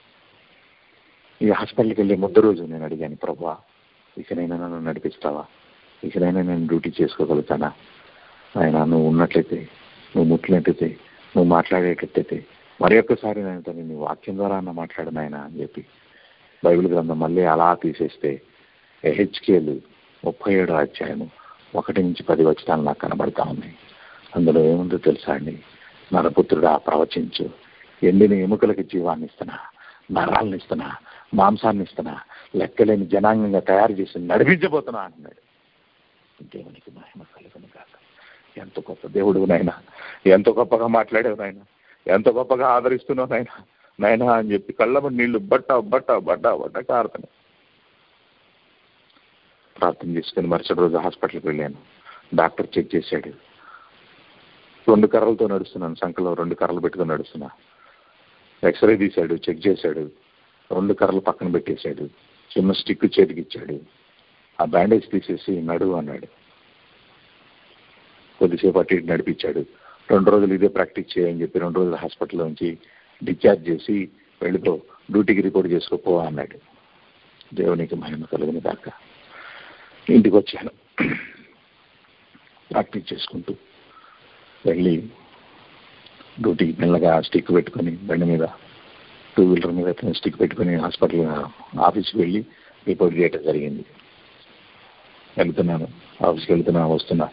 ఈ హాస్పిటల్కి వెళ్ళే ముద్ద రోజు నేను అడిగాను ప్రభా ఇకనైనా నన్ను నడిపిస్తావా ఇకనైనా నేను డ్యూటీ చేసుకోగలుగుతానా ఆయన నువ్వు ఉన్నట్లయితే నువ్వు ముట్టినట్టయితే నువ్వు మాట్లాడేటట్టయితే మరి ఒక్కసారి నేను తను నీ వాక్యం ద్వారా అన్న మాట్లాడు నాయన అని చెప్పి బైబిల్ గ్రంథం మళ్ళీ అలా తీసేస్తే హెచ్కేలు ముప్పై ఏడో అధ్యాయము ఒకటి నుంచి పది వచనాలు నాకు కనబడతా ఉన్నాయి అందులో ఏముందో తెలుసా అండి నరపుత్రుడా ప్రవచించు ఎండిన ఎముకలకి జీవాన్ని ఇస్తున్నా నరాలను ఇస్తున్నా మాంసాన్ని ఇస్తున్నా లెక్కలేని జనాంగంగా తయారు చేసి నడిపించబోతున్నా అంటున్నాడు దేవునికి మహిమ కలుగును కాక ఎంత గొప్ప దేవుడు నాయన ఎంత గొప్పగా మాట్లాడావు నాయన ఎంత గొప్పగా ఆదరిస్తున్నావు నాయన నాయన అని చెప్పి కళ్ళబడి నీళ్లు బట్ట బట్ట బట్ట బట్ట కారుతున్నాయి ప్రార్థన చేసుకుని మరుసటి రోజు హాస్పిటల్కి వెళ్ళాను డాక్టర్ చెక్ చేశాడు రెండు కర్రలతో నడుస్తున్నాను సంఖలో రెండు కర్రలు పెట్టుకొని నడుస్తున్నా ఎక్స్రే తీశాడు చెక్ చేశాడు రెండు కర్రలు పక్కన పెట్టేశాడు చిన్న స్టిక్ చేతికి ఇచ్చాడు ఆ బ్యాండేజ్ తీసేసి నడు అన్నాడు కొద్దిసేపు అటు ఇటు నడిపించాడు రెండు రోజులు ఇదే ప్రాక్టీస్ చేయని చెప్పి రెండు రోజులు హాస్పిటల్లో నుంచి డిశ్చార్జ్ చేసి వెళ్ళిపో డ్యూటీకి రిపోర్ట్ చేసుకోపో అన్నాడు దేవునికి మహిమ కలుగుని దాకా ఇంటికి వచ్చాను ప్రాక్టీస్ చేసుకుంటూ వెళ్ళి డ్యూటీకి మెల్లగా స్టిక్ పెట్టుకొని బండి మీద టూ వీలర్ మీద స్టిక్ పెట్టుకొని హాస్పిటల్ ఆఫీస్కి వెళ్ళి రిపోర్ట్ చేయటం జరిగింది వెళ్తున్నాను ఆఫీస్కి వెళ్తున్నా వస్తున్నా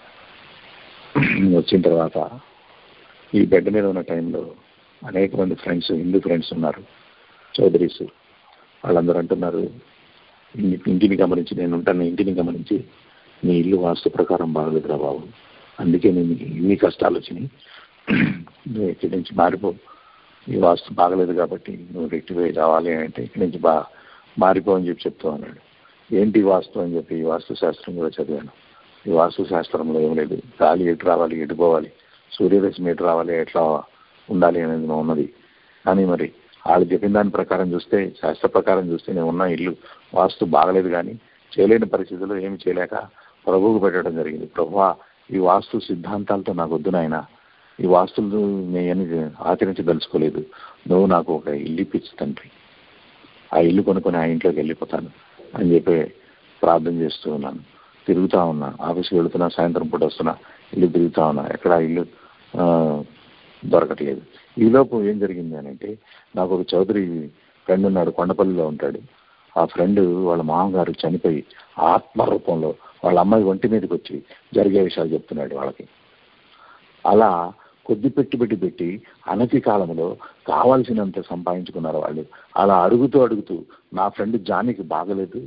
వచ్చిన తర్వాత ఈ బెడ్ మీద ఉన్న టైంలో అనేక మంది ఫ్రెండ్స్ హిందూ ఫ్రెండ్స్ ఉన్నారు చౌదరీస్ వాళ్ళందరూ అంటున్నారు ఇన్ని- ఇంటిని గమనించి నేను ఉంటాను ఇంటిని గమనించి నీ ఇల్లు వాస్తు ప్రకారం బాగలేదురా బాబు అందుకే నేను ఇన్ని కష్టాలు వచ్చినాయి నువ్వు ఇక్కడి నుంచి మారిపో ఈ వాస్తు బాగలేదు కాబట్టి నువ్వు రెక్టిఫై కావాలి అంటే ఇక్కడి నుంచి బా మారిపో అని చెప్పి చెప్తూ అన్నాడు ఏంటి ఈ వాస్తు అని చెప్పి ఈ వాస్తు శాస్త్రం కూడా చదివాను ఈ వాస్తు శాస్త్రంలో ఏం లేదు గాలి ఎటు రావాలి ఎటు పోవాలి సూర్యరశ్మి ఎటు రావాలి ఎట్లా ఉండాలి అనేది ఉన్నది కానీ మరి వాళ్ళు చెప్పిన దాని ప్రకారం చూస్తే శాస్త్ర ప్రకారం చూస్తే నేను ఉన్న ఇల్లు వాస్తు బాగలేదు కానీ చేయలేని పరిస్థితుల్లో ఏమి చేయలేక ప్రభువుకు పెట్టడం జరిగింది ప్రభువా ఈ వాస్తు సిద్ధాంతాలతో నాకు వద్దు నాయన ఈ వాస్తులు నేను ఆచరించదలుచుకోలేదు నువ్వు నాకు ఒక ఇల్లు ఇప్పించు తండ్రి ఆ ఇల్లు కొనుక్కొని ఆ ఇంట్లోకి వెళ్ళిపోతాను అని చెప్పి ప్రార్థన చేస్తూ ఉన్నాను తిరుగుతా ఉన్నా ఆఫీస్కి వెళుతున్నా సాయంత్రం పూట వస్తున్నా ఇల్లు తిరుగుతా ఉన్నా ఎక్కడ ఆ ఇల్లు ఆ, దొరకట్లేదు ఈలోపు ఏం జరిగింది అని అంటే నాకు ఒక చౌదరి ఫ్రెండ్ ఉన్నాడు కొండపల్లిలో ఉంటాడు ఆ ఫ్రెండ్ వాళ్ళ మామగారు చనిపోయి ఆత్మ రూపంలో వాళ్ళ అమ్మాయి ఒంటి మీదకి వచ్చి జరిగే విషయాలు చెప్తున్నాడు వాళ్ళకి అలా కొద్ది పెట్టి పెట్టి పెట్టి అనతి కాలంలో కావాల్సినంత సంపాదించుకున్నారు వాళ్ళు అలా అడుగుతూ అడుగుతూ నా ఫ్రెండ్ జానికి బాగలేదు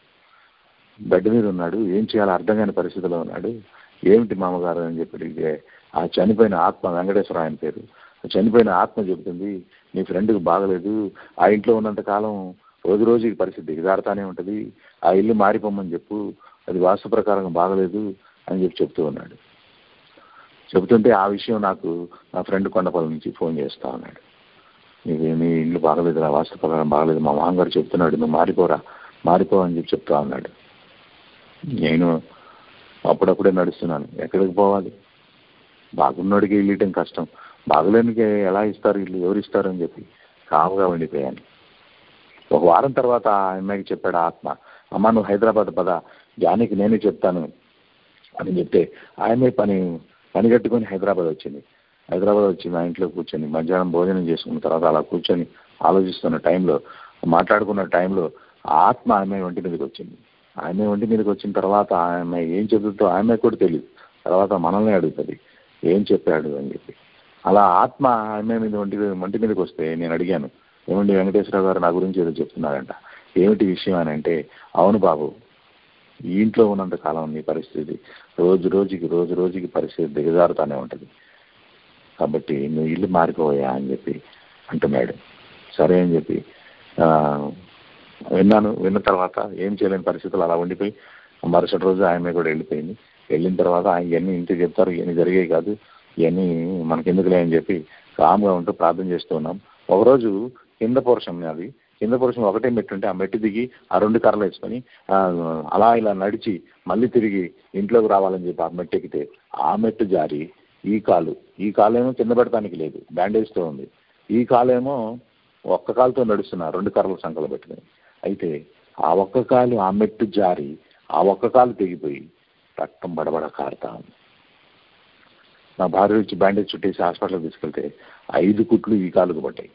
బెడ్ మీద ఉన్నాడు ఏం చేయాలో అర్థం కాని పరిస్థితిలో ఉన్నాడు ఏమిటి మామగారు అని చెప్పి అడిగితే ఆ చనిపోయిన ఆత్మ వెంకటేశ్వర ఆయన పేరు ఆ చనిపోయిన ఆత్మ చెబుతుంది నీ ఫ్రెండ్కి బాగలేదు ఆ ఇంట్లో ఉన్నంత కాలం రోజు రోజుకి పరిస్థితి దిగజారుతానే ఉంటుంది ఆ ఇల్లు మారిపోమని చెప్పు అది వాస్తు ప్రకారం బాగలేదు అని చెప్పి చెప్తూ ఉన్నాడు చెబుతుంటే ఆ విషయం నాకు నా ఫ్రెండ్ కొండపల్లి నుంచి ఫోన్ చేస్తా ఉన్నాడు నీకు నీ ఇల్లు బాగలేదు నా వాస్తు ప్రకారం బాగలేదు మా మామగారు చెప్తున్నాడు నువ్వు మారిపోరా మారిపో అని చెప్పి చెప్తా ఉన్నాడు నేను అప్పుడప్పుడే నడుస్తున్నాను ఎక్కడికి పోవాలి బాగున్నోడికి ఇల్లు ఇవ్వటం కష్టం బాగలేనికి ఎలా ఇస్తారు ఇల్లు ఎవరు ఇస్తారు అని చెప్పి కాముగా ఉండిపోయాను ఒక వారం తర్వాత ఆ అమ్మాయికి చెప్పాడు ఆ ఆత్మ అమ్మ నువ్వు హైదరాబాద్ పద జానికి నేనే చెప్తాను అని చెప్తే ఆ అమ్మాయి పని పని కట్టుకొని హైదరాబాద్ వచ్చింది హైదరాబాద్ వచ్చి మా ఇంట్లో కూర్చొని మధ్యాహ్నం భోజనం చేసుకున్న తర్వాత అలా కూర్చొని ఆలోచిస్తున్న టైంలో మాట్లాడుకున్న టైంలో ఆ ఆత్మ ఆ అమ్మాయి ఒంటి మీదకి వచ్చింది ఆ అమ్మాయి ఒంటి మీదకి వచ్చిన తర్వాత ఆ అమ్మాయి ఏం చెబుతుందో ఆ అమ్మాయి కూడా తెలియదు తర్వాత మనల్ని అడుగుతుంది ఏం చెప్పాడు అని చెప్పి అలా ఆత్మ ఆ అమ్మాయి మీద ఒంటి ఒంటి మీదకి వస్తే నేను అడిగాను ఏమండి వెంకటేశ్వర గారు నా గురించి ఏదో చెప్తున్నారంట ఏమిటి విషయం అని అంటే అవును బాబు ఈ ఇంట్లో ఉన్నంత కాలం నీ పరిస్థితి రోజు రోజుకి రోజు రోజుకి పరిస్థితి దిగజారుతానే ఉంటుంది కాబట్టి నువ్వు ఇల్లు మారిపోయా అని చెప్పి అంటున్నాడు సరే అని చెప్పి ఆ, విన్నాను విన్న తర్వాత ఏం చేయలేని పరిస్థితులు అలా ఉండిపోయి మరుసటి రోజు ఆమె కూడా వెళ్ళిపోయింది వెళ్ళిన తర్వాత ఇవన్నీ ఇంటికి చెప్తారు ఇవన్నీ జరిగాయి కాదు ఇవన్నీ మనకెందుకులే అని చెప్పి కామ్గా ఉంటూ ప్రార్థన చేస్తూ ఉన్నాం ఒకరోజు కింద పోర్షన్ అది కింద పోర్షన్ ఒకటే మెట్టు ఉంటే ఆ మెట్టు దిగి ఆ రెండు కర్రలు వేసుకొని ఆ, అలా ఇలా నడిచి మళ్ళీ తిరిగి ఇంట్లోకి రావాలని చెప్పి ఆ మెట్టు ఎక్కితే ఆ మెట్టు జారి ఈ కాలు ఈ కాలేమో కింద పెడతానికి లేదు బ్యాండేజ్తో ఉంది ఈ కాలేమో ఒక్క కాలుతో నడుస్తున్నా రెండు కర్రలు సంకలు పెట్టుకుని అయితే ఆ ఒక్క కాలు ఆ మెట్టు జారి ఆ ఒక్క కాలు తెగిపోయి రక్తం బడబడ కారుతా ఉంది నా భార్య వచ్చి బ్యాండేజ్ చుట్టేసి హాస్పిటల్కి తీసుకెళ్తే ఐదు కుట్లు ఈ కాలుకు పట్టాయి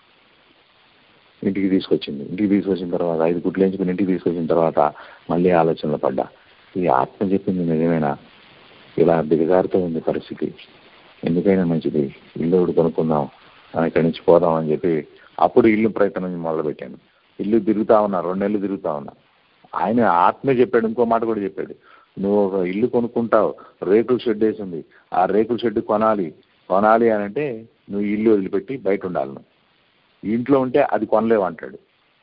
ఇంటికి తీసుకొచ్చింది ఇంటికి తీసుకొచ్చిన తర్వాత ఐదు కుట్లు ఎంచుకుని ఇంటికి తీసుకొచ్చిన తర్వాత మళ్ళీ ఆలోచనలో పడ్డా ఈ ఆత్మ చెప్పింది నిజమేనా ఇలా దిగజారుతూ ఉంది పరిస్థితి ఎందుకైనా మంచిది ఇల్లు ఒకటి కొనుక్కుందాం ఆ, ఇక్కడి నుంచి పోదాం అని చెప్పి అప్పుడు ఇల్లు ప్రయత్నం మొదలుపెట్టాను ఇల్లు తిరుగుతా ఉన్నా రెండు నెలలు తిరుగుతా ఉన్నా ఆయన ఆత్మే చెప్పాడు ఇంకో మాట కూడా చెప్పాడు నువ్వు ఒక ఇల్లు కొనుక్కుంటావు రేకుల షెడ్ వేసింది ఆ రేకుల షెడ్ కొనాలి కొనాలి అని అంటే నువ్వు ఇల్లు వదిలిపెట్టి బయట ఉండాలి నువ్వు ఇంట్లో ఉంటే అది కొనలేవు అంటాడు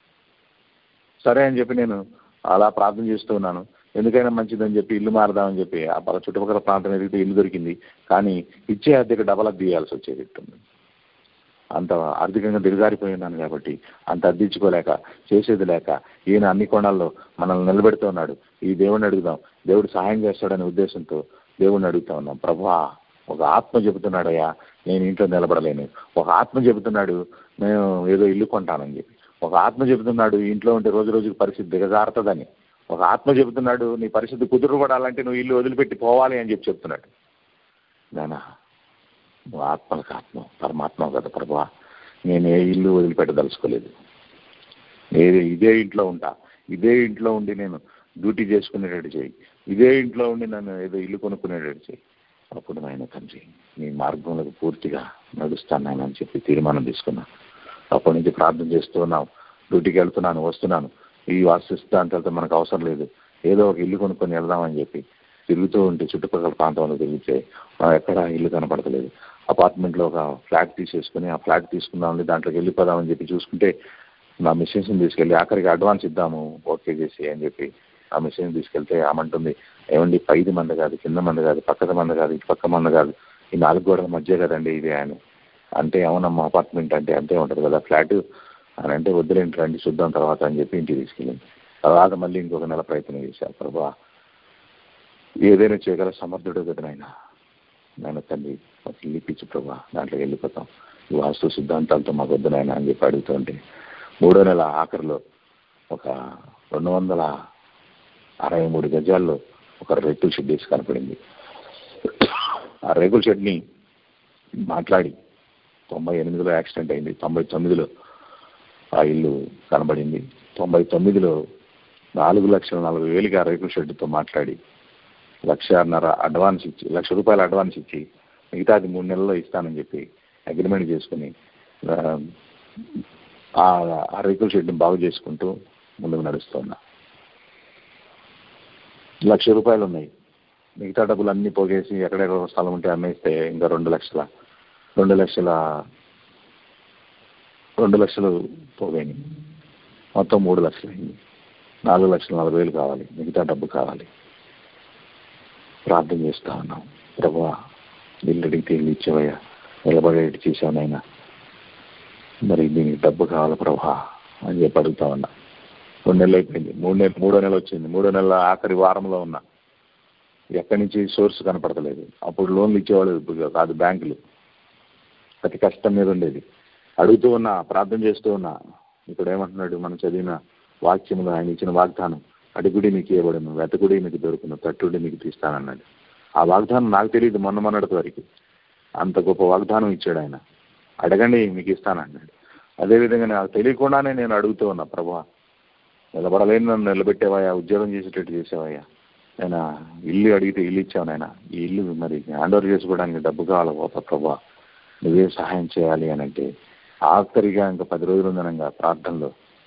సరే అని చెప్పి నేను అలా ప్రార్థన చేస్తూ ఉన్నాను ఎందుకైనా మంచిదని చెప్పి ఇల్లు మారదామని చెప్పి ఆ పల చుట్టుపక్కల ప్రాంతం ఎదిగితే ఇల్లు దొరికింది కానీ ఇచ్చే అద్దెకి డబల్ అద్దె ఇవ్వాల్సి వచ్చేది ఇస్తుంది అంత ఆర్థికంగా దిగజారిపోయి ఉన్నాను కాబట్టి అంత అద్దించుకోలేక చేసేది లేక ఈయన అన్ని కోణాల్లో మనల్ని నిలబెడుతున్నాడు ఈ దేవుడిని అడుగుదాం దేవుడు సహాయం చేస్తాడనే ఉద్దేశంతో దేవుడిని అడుగుతా ఉన్నాం ప్రభా ఒక ఆత్మ చెబుతున్నాడయ్యా నేను ఇంట్లో నిలబడలేను ఒక ఆత్మ చెబుతున్నాడు నేను ఏదో ఇల్లు కొంటానని చెప్పి ఒక ఆత్మ చెబుతున్నాడు ఇంట్లో ఉంటే రోజు రోజుకి పరిస్థితి దిగజారుతుందని ఒక ఆత్మ చెబుతున్నాడు నీ పరిస్థితి కుదురుపడాలంటే నువ్వు ఇల్లు వదిలిపెట్టి పోవాలి అని చెప్పి చెప్తున్నాడు నానా నువ్వు ఆత్మలకు ఆత్మ పరమాత్మ కదా ప్రభా నేను ఏ ఇల్లు వదిలిపెట్టదలుచుకోలేదు నేను ఇదే ఇంట్లో ఉంటా ఇదే ఇంట్లో ఉండి నేను డ్యూటీ చేసుకునేటట్టు చేయి ఇదే ఇంట్లో ఉండి నన్ను ఏదో ఇల్లు కొనుక్కునేటట్టు చేయి అప్పుడు నాయన తండ్రి నీ మార్గంలోకి పూర్తిగా నడుస్తాను నాయన అని చెప్పి తీర్మానం తీసుకున్నా అప్పటి నుంచి ప్రార్థన చేస్తూ ఉన్నాం డ్యూటీకి వెళ్తున్నాను వస్తున్నాను ఈ వాస్తు సిద్ధాంతాలతో మనకు అవసరం లేదు ఏదో ఒక ఇల్లు కొనుక్కొని వెళ్దామని చెప్పి తిరుగుతూ ఉంటే చుట్టుపక్కల ప్రాంతంలో తిరిగితే ఆ, ఎక్కడ ఇల్లు కనపడతలేదు అపార్ట్మెంట్లో ఒక ఫ్లాట్ తీసేసుకుని ఆ ఫ్లాట్ తీసుకుందామని దాంట్లోకి వెళ్ళిపోదామని చెప్పి చూసుకుంటే నా మిషన్స్ని తీసుకెళ్ళి ఆఖరికి అడ్వాన్స్ ఇద్దాము ఓకే చేసి అని చెప్పి ఆ మిషన్ తీసుకెళ్తే ఆమంటుంది ఏమండి పైది మంద కాదు కింద మంద కాదు పక్కన మంద కాదు ఇటు పక్క మంద కాదు ఈ నాలుగు గోడల మధ్య కదండి ఇది అని అంటే అవునమ్మా అపార్ట్మెంట్ అంటే అంతే ఉంటుంది కదా ఫ్లాట్ అని అంటే వద్దులేంటి రండి చూద్దాం తర్వాత అని చెప్పి ఇంటికి తీసుకెళ్ళింది తర్వాత మళ్ళీ ఇంకొక నెల ప్రయత్నం చేశారు ప్రభా ఏదైనా చేయగల సమర్థుడు కదా నాయన నాయన తండ్రి మాకు ఇల్లు ఇప్పించు ప్రభా దాంట్లోకి వెళ్ళిపోతాం ఈ వాస్తు సిద్ధాంతాలతో మాకు వద్దు నాయన అని చెప్పి అడుగుతుంటే మూడో నెల ఆఖరిలో ఒక రెండు వందల అరవై మూడు గజాల్లో ఒక రేకుల షెడ్ వేసి కనపడింది ఆ రేకుల షెడ్ని మాట్లాడి తొంభై ఎనిమిదిలో యాక్సిడెంట్ అయింది తొంభై తొమ్మిదిలో ఆ ఇల్లు కనబడింది తొంభై తొమ్మిదిలో నాలుగు లక్షల నలభై వేలకి ఆ రేకుల షెడ్తో మాట్లాడి లక్షన్నర అడ్వాన్స్ ఇచ్చి లక్ష రూపాయలు అడ్వాన్స్ ఇచ్చి మిగతాది మూడు నెలల్లో ఇస్తానని చెప్పి అగ్రిమెంట్ చేసుకుని ఆ, ఆ ఆ రేకుల షెడ్ని బాగు చేసుకుంటూ ముందుకు నడుస్తున్నా లక్ష రూపాయలు ఉన్నాయి మిగతా డబ్బులు అన్నీ పోగేసి ఎక్కడెక్కడ స్థలం ఉంటే అమ్మేస్తే ఇంకా రెండు లక్షల రెండు లక్షల రెండు లక్షలు పోగాయి మొత్తం మూడు లక్షలు అయింది నాలుగు లక్షల నలభై వేలు కావాలి మిగతా డబ్బు కావాలి ప్రార్థన చేస్తా ఉన్నాం ప్రభా ఇల్లు అడిగితే ఇల్లు ఇచ్చేవయ్యా నిలబడేటి చేశానైనా మరి దీనికి డబ్బు కావాలి ప్రభా అని చెప్పి అడుగుతా ఉన్నా రెండు నెలలు అయిపోయింది మూడు నెలలు మూడో నెల వచ్చింది మూడో నెలల ఆఖరి వారంలో ఉన్నా ఎక్కడి నుంచి సోర్స్ కనపడతలేదు అప్పుడు లోన్లు ఇచ్చేవాళ్ళు ఇప్పుడు కాదు బ్యాంకులు అతి కష్టం మీద ఉండేది అడుగుతూ ఉన్నా ప్రార్థన చేస్తూ ఉన్నా ఇక్కడ ఏమంటున్నాడు మనం చదివిన వాక్యములు ఆయన ఇచ్చిన వాగ్దానం అడుగుడి మీకు ఇవ్వబడను వెతకుడి మీకు దొరుకును తట్టుడి మీకు తీస్తానన్నాడు ఆ వాగ్దానం నాకు తెలియదు మొన్న మొన్నటి వరకు అంత గొప్ప వాగ్దానం ఇచ్చాడు ఆయన అడగండి మీకు ఇస్తానన్నాడు అదేవిధంగా నాకు తెలియకుండానే నేను అడుగుతూ ఉన్నా ప్రభా నిలబడలేని నన్ను నిలబెట్టేవయ్యా ఉద్యోగం చేసేటట్టు చేసేవయ్యా ఆయన ఇల్లు అడిగితే ఇల్లు ఇచ్చావు నాయన ఈ ఇల్లు మరి హ్యాండ్ ఓవర్ చేసుకోవడానికి డబ్బు కావాలి పోతా ప్రభా నువ్వే సహాయం చేయాలి అని అంటే ఆఖరిగా ఇంకా పది రోజులు ఉందనంగా ప్రార్థనలో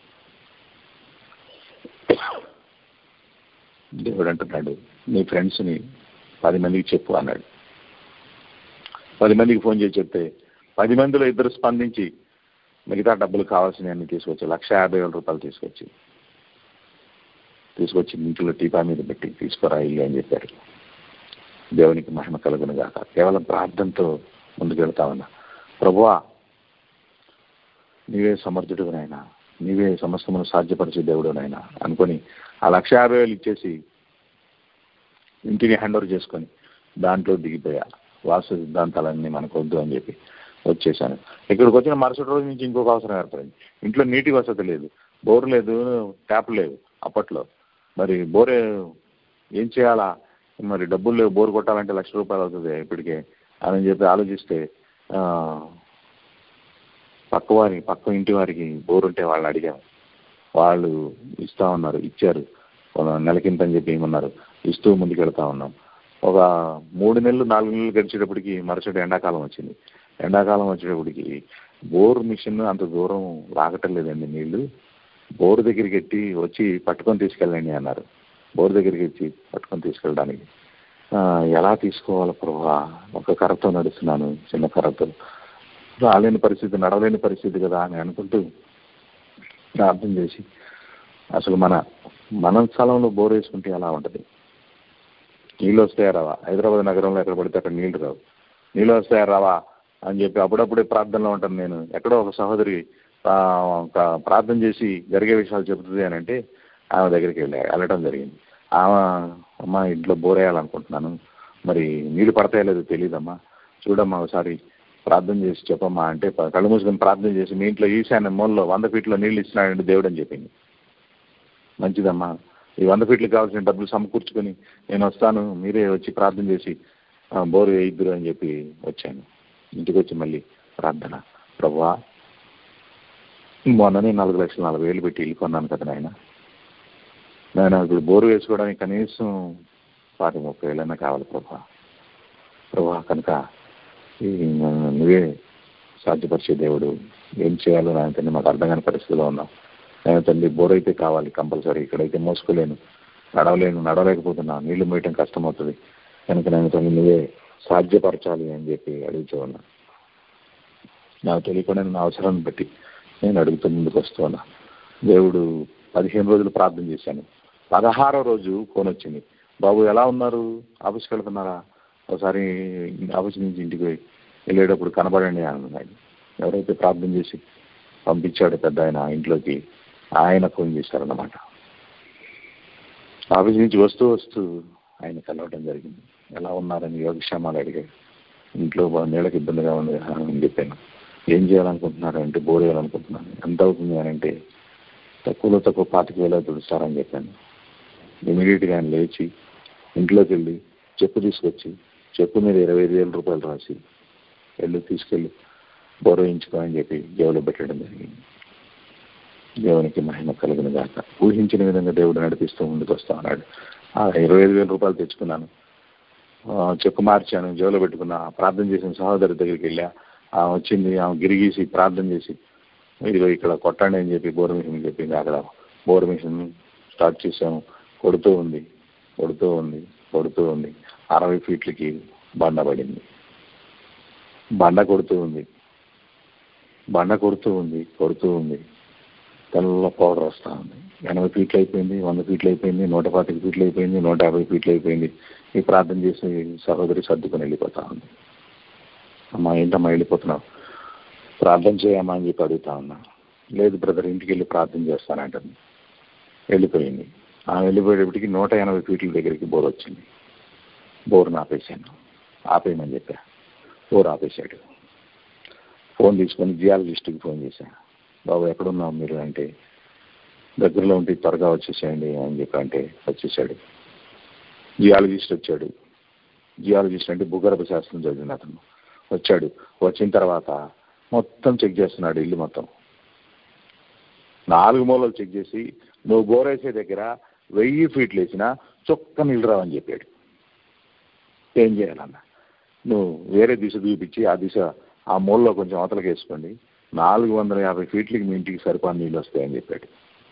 దేవుడు అంటున్నాడు నీ ఫ్రెండ్స్ని పది మందికి చెప్పు అన్నాడు పది మందికి ఫోన్ చేసి చెప్తే పది మందిలో ఇద్దరు స్పందించి మిగతా డబ్బులు కావాల్సినవన్నీ తీసుకొచ్చి లక్ష యాభై వేల రూపాయలు తీసుకొచ్చి తీసుకొచ్చి ఇంట్లో టీపా మీద పెట్టి తీసుకురా ఇల్లు అని చెప్పారు దేవునికి మహిమ కలుగును గాక కేవలం ప్రార్థనతో ముందుకెళ్తా ఉన్నా ప్రభువా నీవే సమర్థుడు నాయన నీవే సమస్తమును సాధ్యపరిచే దేవుడు నాయన అనుకొని ఆ లక్ష యాభై వేలు ఇచ్చేసి ఇంటిని హ్యాండ్ ఓవర్ చేసుకొని దాంట్లో దిగిపోయా వాస్తు సిద్ధాంతాలన్నీ మనకు వద్దు అని చెప్పి వచ్చేసాను ఇక్కడికి వచ్చిన మరుసటి రోజు నుంచి ఇంకొక అవసరం ఏర్పడింది ఇంట్లో నీటి వసతి లేదు బోర్ లేదు ట్యాప్ లేవు అప్పట్లో మరి బోరే ఏం చేయాలా మరి డబ్బులు లేవు బోర్ కొట్టాలంటే లక్ష రూపాయలు అవుతుంది ఇప్పటికే అని చెప్పి ఆలోచిస్తే ఆ, పక్క వారి పక్క ఇంటి వారికి బోర్ ఉంటే వాళ్ళని అడిగాము వాళ్ళు ఇస్తా ఉన్నారు ఇచ్చారు ఒక నెలకింత అని చెప్పి ఏమన్నారు ఇస్తూ ముందుకెళ్తా ఉన్నాం ఒక మూడు నెలలు నాలుగు నెలలు గడిచేటప్పటికి మరుసటి ఎండాకాలం వచ్చింది ఎండాకాలం వచ్చేటప్పటికి బోర్ మిషన్ అంత దూరం రాగటం లేదండి నీళ్లు బోర్ దగ్గరికి ఎట్టి వచ్చి పట్టుకొని తీసుకెళ్ళండి అన్నారు బోర్ దగ్గరికి వచ్చి పట్టుకొని తీసుకెళ్ళడానికి ఆ, ఎలా తీసుకోవాలి ప్రభా ఒక కర్రతో నడుస్తున్నాను చిన్న కర్రతో రాలేని పరిస్థితి నడవలేని పరిస్థితి కదా అని అనుకుంటూ ప్రార్థన చేసి అసలు మన మన స్థలంలో బోర్ వేసుకుంటే ఎలా ఉంటుంది నీళ్ళు వస్తాయా రావా హైదరాబాద్ నగరంలో ఎక్కడ పడితే అక్కడ నీళ్లు రావు నీళ్ళు వస్తాయా రావా అని చెప్పి అప్పుడప్పుడే ప్రార్థనలో ఉంటాను నేను ఎక్కడో ఒక సహోదరి ఆ, ఒక ప్రార్థన చేసి జరిగే విషయాలు చెబుతుంది అని అంటే ఆమె దగ్గరికి వెళ్ళా వెళ్ళటం జరిగింది ఆమె అమ్మ ఇంట్లో బోర్ వేయాలనుకుంటున్నాను మరి నీళ్ళు పడతాయో లేదో తెలియదమ్మా చూడమ్మా ఒకసారి ప్రార్థన చేసి చెప్పమ్మా అంటే ప- కళ్ళు మూసుకొని ప్రార్థన చేసి మీ ఇంట్లో ఈశాన్య మూలలో వంద ఫీట్లో నీళ్ళు ఇస్తున్నాడండి దేవుడు అని చెప్పింది మంచిదమ్మా ఈ వంద ఫీట్లు కావాల్సిన డబ్బులు సమకూర్చుకొని నేను వస్తాను మీరే వచ్చి ప్రార్థన చేసి ఆ, బోరు వేయిద్దురు అని చెప్పి వచ్చాను ఇంటికి వచ్చి మళ్ళీ ప్రార్థన ప్రభువా మొన్ననే నాలుగు లక్షల నలభై వేలు పెట్టి ఇల్లు కొన్నాను కదా నాయన నేను ఇప్పుడు బోరు వేసుకోవడానికి కనీసం పాతి ముప్పై వేలైనా కావాలి ప్రభా ప్రభా కనుక ఈ నువ్వే సాధ్యపరిచే దేవుడు ఏం చేయాలో నాయన తండ్రి మాకు అర్థం కాని పరిస్థితిలో ఉన్నాం నేను తండ్రి బోర్ అయితే కావాలి కంపల్సరీ ఇక్కడైతే మోసుకోలేను నడవలేను నడవలేకపోతున్నా నీళ్లు మోయటం కష్టమవుతుంది కనుక నేను తండ్రి నువ్వే సాధ్యపరచాలి అని చెప్పి అడుగుతూ ఉన్నా నాకు తెలియకుండా నా అవసరాన్ని బట్టి నేను అడుగుతూ ముందుకు వస్తూ ఉన్నా దేవుడు పదిహేను రోజులు ప్రార్థన చేశాను పదహారో రోజు ఫోన్ వచ్చింది బాబు ఎలా ఉన్నారు ఆఫీస్కి వెళ్తున్నారా ఒకసారి ఆఫీస్ నుంచి ఇంటికి పోయి వెళ్ళేటప్పుడు కనబడండి అన్నాడు ఎవరైతే ప్రార్థన చేసి పంపించాడు పెద్ద ఆయన ఇంట్లోకి ఆయన ఫోన్ చేశారన్నమాట ఆఫీస్ నుంచి వస్తూ వస్తూ ఆయన కలవటం జరిగింది ఎలా ఉన్నారని యోగక్షేమాలు అడిగాడు ఇంట్లో బా- నీళ్ళకి ఇబ్బందిగా ఉంది అని చెప్పాను ఏం చేయాలనుకుంటున్నారు అంటే బోర్ వేయాలనుకుంటున్నాను ఎంత అవుతుంది అని అంటే తక్కువలో తక్కువ పాతిక వేల దుడుస్తారని చెప్పాను ఇమీడియట్గా ఆయన లేచి ఇంట్లోకి వెళ్ళి చెప్పు తీసుకొచ్చి చెప్పు మీద ఇరవై ఐదు వేల రూపాయలు రాసి వెళ్ళి తీసుకెళ్ళి బోర్ వేయించుకో అని చెప్పి జేబులో పెట్టడం జరిగింది దేవునికి మహిమ కలిగిన గాక ఊహించిన విధంగా దేవుడు నడిపిస్తూ ముందుకు వస్తా ఉన్నాడు ఆ ఇరవై ఐదు వేల రూపాయలు తెచ్చుకున్నాను ఆ, చెక్కు మార్చాను జేబులో పెట్టుకున్నా ప్రార్థన చేసిన సహోదరి దగ్గరికి వెళ్ళా ఆమె వచ్చింది ఆమె గిరిగీసి ప్రార్థన చేసి ఇదిగో ఇక్కడ కొట్టండి అని చెప్పి బోర్ మిషన్ చెప్పింది అక్కడ బోర్ మిషన్ స్టార్ట్ చేసాము కొడుతూ ఉంది కొడుతూ ఉంది కొడుతూ ఉంది అరవై ఫీట్లకి బండ పడింది బండ కొడుతూ ఉంది బండ కొడుతూ ఉంది కొడుతూ ఉంది తెల్ల పౌడర్ వస్తూ ఉంది ఎనభై ఫీట్లు అయిపోయింది వంద ఫీట్లు అయిపోయింది నూట పాతిక ఫీట్లు అయిపోయింది నూట యాభై ఫీట్లు అయిపోయింది ఈ ప్రార్థన చేసి సహోదరి సర్దుకొని వెళ్ళిపోతా ఉంది అమ్మా ఏంటమ్మా వెళ్ళిపోతున్నావు ప్రార్థన చేయమ్మా అని చెప్పి అడుగుతా ఉన్నా లేదు బ్రదర్ ఇంటికి వెళ్ళి ప్రార్థన చేస్తానంటుంది వెళ్ళిపోయింది ఆ వెళ్ళిపోయేటప్పటికి నూట ఎనభై ఫీట్ల దగ్గరికి బోర్ వచ్చింది బోర్ను ఆపేశాను ఆపేయమని చెప్పా బోర్ ఆపేశాడు ఫోన్ తీసుకొని జియాలజిస్ట్కి ఫోన్ చేశా బాబు ఎక్కడున్నావు మీరు అంటే దగ్గరలో ఉంటే త్వరగా వచ్చేసేయండి అని చెప్పి అంటే వచ్చేసాడు జియాలజిస్ట్ వచ్చాడు జియాలజిస్ట్ అంటే భూగర్భ శాస్త్రం చదివిన అతను వచ్చాడు వచ్చిన తర్వాత మొత్తం చెక్ చేస్తున్నాడు ఇల్లు మొత్తం నాలుగు మూలలు చెక్ చేసి నువ్వు బోరేసే దగ్గర వెయ్యి ఫీట్లు వేసినా చొక్క నీళ్ళు రావని చెప్పాడు ఏం చేయాలన్న నువ్వు వేరే దిశ చూపించి ఆ దిశ ఆ మూలలో కొంచెం అవతలకి వేసుకోండి నాలుగు వందల యాభై ఫీట్లకి మీ ఇంటికి సరిపడా నీళ్ళు వస్తాయని చెప్పాడు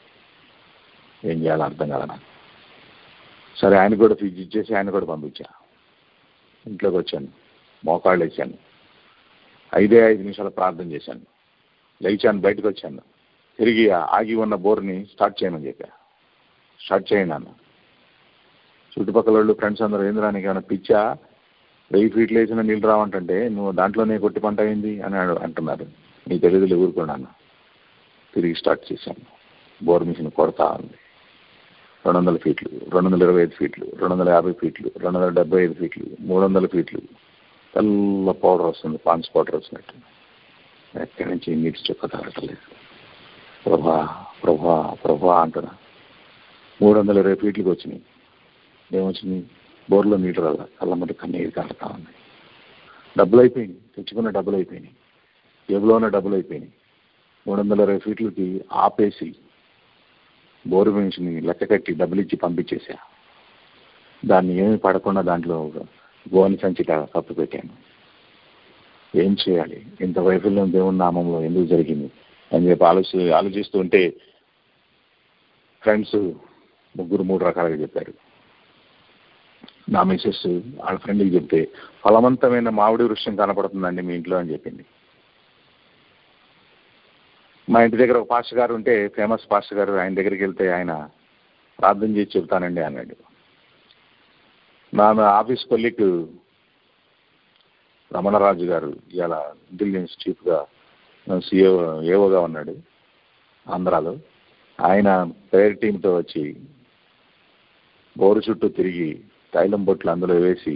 ఏం చేయాలో అర్థం కాదు నాకు సరే ఆయన కూడా ఫీజు ఇచ్చేసి ఆయన కూడా పంపించా ఇంట్లోకి వచ్చాను మోకాళ్ళు వేసాను ఐదే ఐదు నిమిషాలు ప్రార్థన చేశాను లేచాను బయటకు వచ్చాను తిరిగి ఆగి ఉన్న బోర్ని స్టార్ట్ చేయమని చెప్పా స్టార్ట్ చేయండి అన్న చుట్టుపక్కల వాళ్ళు ఫ్రెండ్స్ అందరూ ఏందిరా నీకు ఏమైనా పిచ్చా వెయ్యి ఫీట్లు వేసిన నీళ్ళు రావంటే నువ్వు దాంట్లోనే కొట్టి పంట అయింది అని అడు- అంటున్నారు నీ తెలియదులు ఊరుకోండి అన్న తిరిగి స్టార్ట్ చేశాను బోర్ మిషన్ కొడతా ఉంది రెండు వందల ఫీట్లు రెండు వందల ఇరవై ఐదు ఫీట్లు రెండు వందల యాభై ఫీట్లు రెండు వందల డెబ్బై ఐదు ఫీట్లు మూడు వందల ఫీట్లు తెల్ల పౌడర్ వస్తుంది పాన్స్ పౌడర్ వచ్చినట్టు ఎక్కడి నుంచి నీటి చుక్క తాగట్లేదు ప్రభా ప్రభా ప్రభా అంటున్నా మూడు వందల ఇరవై ఫీట్లకి వచ్చినాయి ఏమొచ్చింది బోర్లో నీళ్ళు రాల కళ్ళమ్మటి కన్నీరు కారుతా ఉంది డబ్బులు అయిపోయినాయి తెచ్చుకున్న డబ్బులు అయిపోయినాయి జేబులో ఉన్న డబ్బులు అయిపోయినాయి మూడు వందల ఇరవై ఫీట్లకి ఆపేసి బోరు పెంచుని లెక్క కట్టి డబ్బులు ఇచ్చి పంపించేసా దాన్ని ఏమి పడకుండా దాంట్లో ఒక గోని సంచి కప్పు పెట్టాను ఏం చేయాలి ఇంత వైఫల్యం దేవుని నామంలో ఎందుకు జరిగింది అని చెప్పి ఆలోచి ఆలోచిస్తూ ఉంటే ఫ్రెండ్స్ ముగ్గురు మూడు రకాలుగా చెప్పారు నా మిసెస్ వాళ్ళ ఫ్రెండ్కి చెప్తే ఫలవంతమైన మామిడి వృక్షం కనపడుతుందండి మీ ఇంట్లో అని చెప్పింది మా ఇంటి దగ్గర ఒక పాస్టర్ గారు ఉంటే ఫేమస్ పాస్టర్ గారు ఆయన దగ్గరికి వెళ్తే ఆయన ప్రార్థన చేసి చెప్తానండి అన్నాడు నా ఆఫీస్ కొల్లిక్ రమణరాజు గారు ఇవాళ ఇంటెలిజెన్స్ చీఫ్గా సిఓ ఏఓగా ఉన్నాడు ఆంధ్రాలో ఆయన ప్రేయర్ టీంతో వచ్చి బోరు చుట్టూ తిరిగి తైలం బొట్లు అందులో వేసి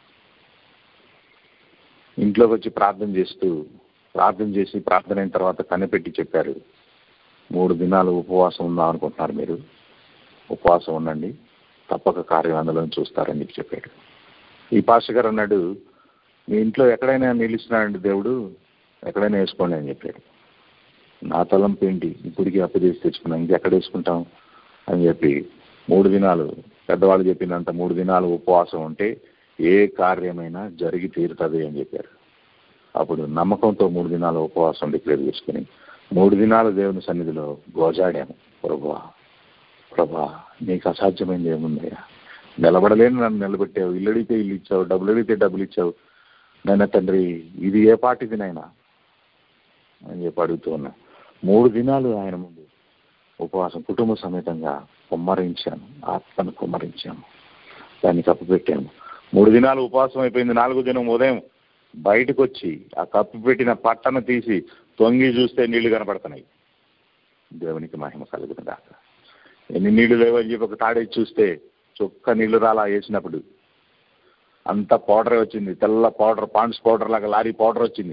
ఇంట్లోకి వచ్చి ప్రార్థన చేస్తూ ప్రార్థన చేసి ప్రార్థన అయిన తర్వాత కనిపెట్టి చెప్పారు మూడు దినాలు ఉపవాసం ఉందాం అనుకుంటున్నారు మీరు ఉపవాసం ఉండండి తప్పక కార్యం అందులో చూస్తారని చెప్పి చెప్పాడు ఈ పాస్టర్ గారు అన్నాడు మీ ఇంట్లో ఎక్కడైనా నిలుస్తున్నాడండి దేవుడు ఎక్కడైనా వేసుకోండి అని చెప్పాడు నా తలంపు ఏంటి ఇప్పటికీ అప్పు చేసి తెచ్చుకున్నాం ఇంకెక్కడ వేసుకుంటాం అని చెప్పి మూడు దినాలు పెద్దవాళ్ళు చెప్పినంత మూడు దినాలు ఉపవాసం ఉంటే ఏ కార్యమైనా జరిగి తీరుతుంది అని చెప్పారు అప్పుడు నమ్మకంతో మూడు దినాలు ఉపవాసం డిక్లేర్ చేసుకుని మూడు దినాలు దేవుని సన్నిధిలో గోజాడాము ప్రభా ప్రభా నీకు అసాధ్యమైంది ఏముందయ్యా నిలబడలేని నన్ను నిలబెట్టావు ఇల్లు అడిగితే ఇల్లు ఇచ్చావు డబ్బులు అడిగితే డబ్బులు ఇచ్చావు నాయన తండ్రి ఇది ఏ పాటిది నాయన అని చెప్పి అడుగుతూ ఉన్నా మూడు దినాలు ఆయన ముందు ఉపవాసం కుటుంబ సమేతంగా కుమ్మరించాను ఆత్మను కుమ్మరించాము దాన్ని కప్పు పెట్టాము మూడు దినాలు ఉపవాసం అయిపోయింది నాలుగు దినం ఉదయం బయటకు వచ్చి ఆ కప్పు పెట్టిన పట్టను తీసి తొంగి చూస్తే నీళ్లు కనపడుతున్నాయి దేవునికి మహిమ కలుగుతుంది దాకా ఎన్ని నీళ్లు లేవని చెప్పి ఒక తాడేసి చూస్తే చుక్క నీళ్లు రాలా వేసినప్పుడు అంత పౌడరే వచ్చింది తెల్ల పౌడర్ పాండ్స్ పౌడర్ లాగా లారీ పౌడర్ వచ్చింది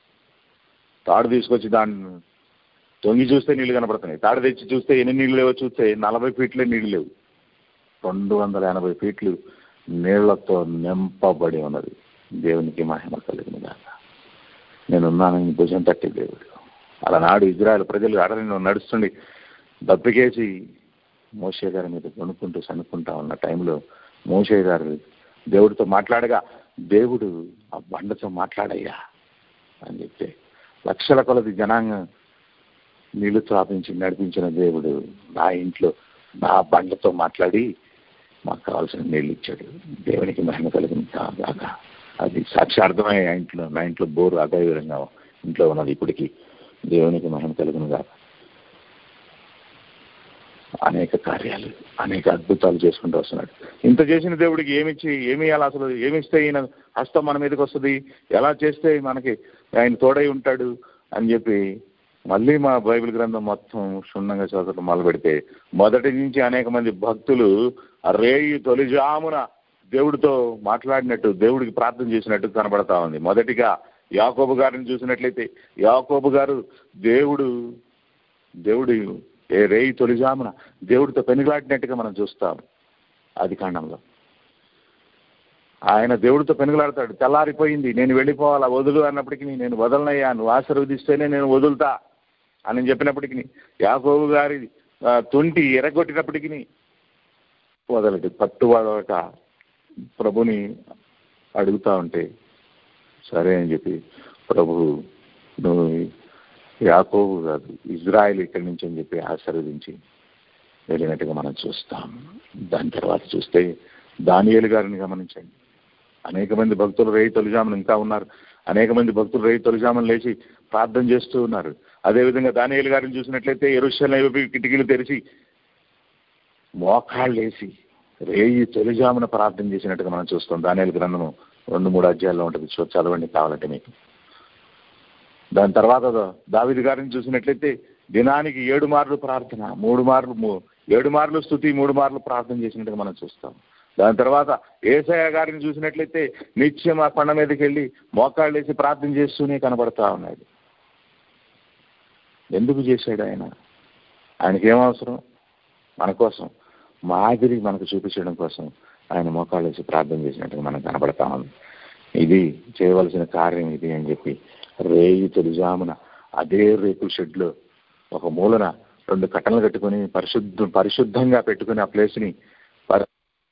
తాడు తీసుకొచ్చి దాన్ని తొంగి చూస్తే నీళ్లు కనపడుతున్నాయి తాడు తెచ్చి చూస్తే ఎన్ని నీళ్లు లేవో చూస్తే నలభై ఫీట్లే నీళ్లు లేవు రెండు వందల ఎనభై ఫీట్లు నీళ్లతో నింపబడి ఉన్నది దేవునికి మహిమ కలిగిన దాకా నేనున్నానని భుజం తట్టి దేవుడు అలనాడు ఇజ్రాయల్ ప్రజలు అడవిలో నడుస్తుండి దప్పికేసి మోషే గారి మీద కొనుక్కుంటూ సనుక్కుంటా ఉన్న టైంలో మోషే గారు దేవుడితో మాట్లాడగా దేవుడు ఆ బండతో మాట్లాడయ్యా అని చెప్తే లక్షల కొలది జనాంగం నీళ్లు త్రాపించి నడిపించిన దేవుడు నా ఇంట్లో నా బండతో మాట్లాడి మాకు కావాల్సిన నీళ్ళు ఇచ్చాడు దేవునికి మహిమ కలిగిన కాక అది సాక్షార్థమై ఆ ఇంట్లో నా ఇంట్లో బోరు అదే విధంగా ఇంట్లో ఉన్నది ఇప్పటికీ దేవునికి మహిమ కలిగిన కాక అనేక కార్యాలు అనేక అద్భుతాలు చేసుకుంటూ వస్తున్నాడు ఇంత చేసిన దేవుడికి ఏమిచ్చి ఏమి ఇవ్వాలి అసలు ఏమిస్తే ఈయన హస్తం మన మీదకి వస్తుంది ఎలా చేస్తే మనకి ఆయన తోడై ఉంటాడు అని చెప్పి మళ్ళీ మా బైబిల్ గ్రంథం మొత్తం క్షుణ్ణంగా చదవడం మొదలు పెడితే మొదటి నుంచి అనేక మంది భక్తులు రేయి తొలిజామున దేవుడితో మాట్లాడినట్టు దేవుడికి ప్రార్థన చేసినట్టు కనబడతా ఉంది మొదటిగా యాకోబు గారిని చూసినట్లయితే యాకోబు గారు దేవుడు దేవుడు ఏ రేయి తొలిజామున దేవుడితో పెనుగులాడినట్టుగా మనం చూస్తాం ఆది కాండంలో ఆయన దేవుడితో పెనుగులాడతాడు తెల్లారిపోయింది నేను వెళ్ళిపోవాలా వదులు అన్నప్పటికీ నేను వదలనయ్యా నువ్వు ఆశీర్వదిస్తేనే నేను వదులుతా అని చెప్పినప్పటికీ యాకోబు గారి ఆ, తుంటి ఎరగొట్టినప్పటికీ వదలడు పట్టుబడక ప్రభుని అడుగుతా ఉంటే సరే అని చెప్పి ప్రభు నువ్వు యాకోబు కాదు ఇజ్రాయెల్ ఇక్కడి నుంచి అని చెప్పి ఆశీర్వదించి వెళ్ళినట్టుగా మనం చూస్తాం దాని తర్వాత చూస్తే దానియేలు గారిని గమనించండి అనేక మంది భక్తులు రేయి తొలిజామును ఇంకా ఉన్నారు అనేక మంది భక్తులు రేయి తొలిజామును లేచి ప్రార్థన చేస్తూ ఉన్నారు అదేవిధంగా దానియేలు గారిని చూసినట్లయితే ఎరుషలేము కిటికీలు తెరిచి మోకాళ్ళేసి రేయి తొలిజామున ప్రార్థన చేసినట్టుగా మనం చూస్తాం దానియాల గ్రంథము రెండు మూడు అధ్యాయాల్లో ఉంటుంది చూ- చదవండి కావాలంటే మీకు దాని తర్వాత దావిది గారిని చూసినట్లయితే దినానికి ఏడు మార్లు ప్రార్థన మూడు మార్లు మూ- ఏడు మార్లు స్థుతి మూడు మార్లు ప్రార్థన చేసినట్టుగా మనం చూస్తాం దాని తర్వాత ఏసయ్య గారిని చూసినట్లయితే నిత్యం ఆ కొండ మీదకి వెళ్ళి మోకాళ్ళు వేసి ప్రార్థన చేస్తూనే కనబడతా ఉన్నాడు ఎందుకు చేశాడు ఆయన ఆయనకి ఏం అవసరం మన కోసం మాదిరి మనకు చూపించడం కోసం ఆయన మోకాళ్ళు వేసి ప్రార్థన చేసినట్టుగా మనం కనబడతా ఉంది ఇది చేయవలసిన కార్యం ఇది అని చెప్పి రేయి తొలిజామున అదే రేకుల షెడ్లో ఒక మూలన రెండు కట్టలు కట్టుకొని పరిశుద్ధ పరిశుద్ధంగా పెట్టుకుని ఆ ప్లేస్ని పరి-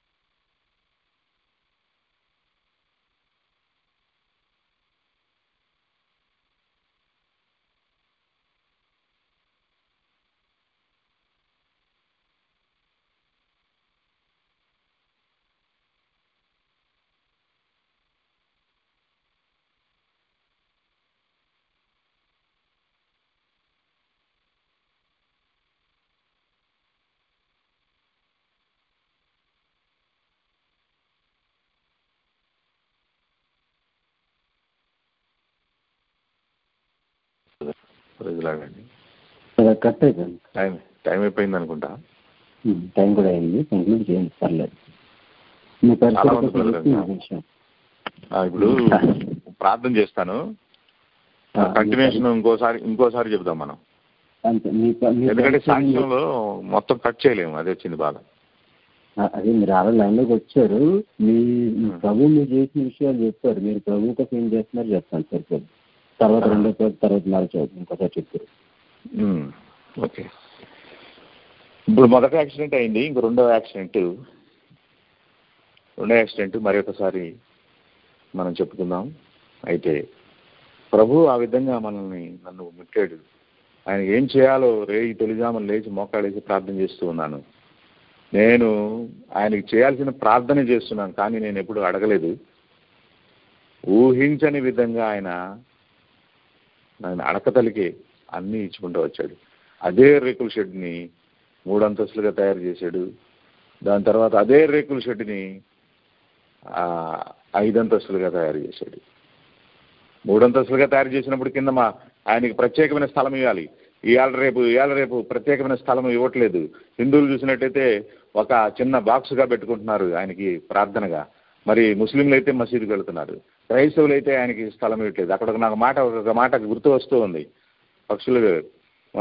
ప్రజలాడండి కదా కట్ అయిపోయింది టైం టైం అయిపోయింది అనుకుంటా ఉమ్, టైం కూడా అయింది కంక్లూడ్ చేయండి పర్లేదు మీ చాలా మంది పరిస్థితి పిల్లలు చెప్పి విషయం. ఆ, ఇప్పుడు ప్రార్థన చేస్తాను ఆ, కంటిన్యూషన్ ఇంకోసారి ఇంకోసారి చెబుదాం మనం అంతే మీ ప- మీ ఎందుకంటే పరిస్థితి- సాక్ష్యంలో మొత్తం కట్ చేయలేము అది వచ్చింది బాధ ఆ, అదే మీరు ఆడ లైన్లోకి వచ్చారు మీ మీ ప్రభు మీరు చేసిన విషయాలు చెప్పారు మీరు ప్రభు కోసం ఏం చేస్తున్నారు చెప్తాను సరిపోదు తర్వాత రెండో చోటు తర్వాత నాలుగు చోటు ఇంకోసారి చెప్తారు ఉమ్, ఓకే ఇప్పుడు మొదటి యాక్సిడెంట్ అయింది ఇంకో రెండో యాక్సిడెంట్ రెండో యాక్సిడెంట్ మరి ఒకసారి మనం చెప్పుకుందాం అయితే ప్రభు ఆ విధంగా మనల్ని నన్ను ముట్టాడు ఆయన ఏం చేయాలో రేయి తొలిజామని లేచి మోకాడేసి ప్రార్థన చేస్తూ ఉన్నాను నేను ఆయనకి చేయాల్సిన ప్రార్థన చేస్తున్నాను కానీ నేను ఎప్పుడు అడగలేదు ఊహించని విధంగా ఆయన ఆయన అడకతలికి అన్నీ ఇచ్చుకుంటూ వచ్చాడు అదే రేకుల షెడ్ని మూడు అంతస్తులుగా తయారు చేశాడు దాని తర్వాత అదే రేకుల షెడ్ని ఆ, ఐదు అంతస్తులుగా తయారు చేశాడు మూడు అంతస్తులుగా తయారు చేసినప్పుడు కింద మా ఆయనకి ప్రత్యేకమైన స్థలం ఇవ్వాలి ఇవాళ రేపు ఇవాళ రేపు ప్రత్యేకమైన స్థలం ఇవ్వట్లేదు హిందువులు చూసినట్టయితే ఒక చిన్న బాక్స్గా పెట్టుకుంటున్నారు ఆయనకి ప్రార్థనగా మరి ముస్లింలు అయితే మసీదుకి వెళ్తున్నారు క్రైస్తవులు అయితే ఆయనకి స్థలం ఇవ్వట్లేదు అక్కడ ఒక నాకు మాట ఒక మాట గుర్తు వస్తూ ఉంది పక్షులు ఆ,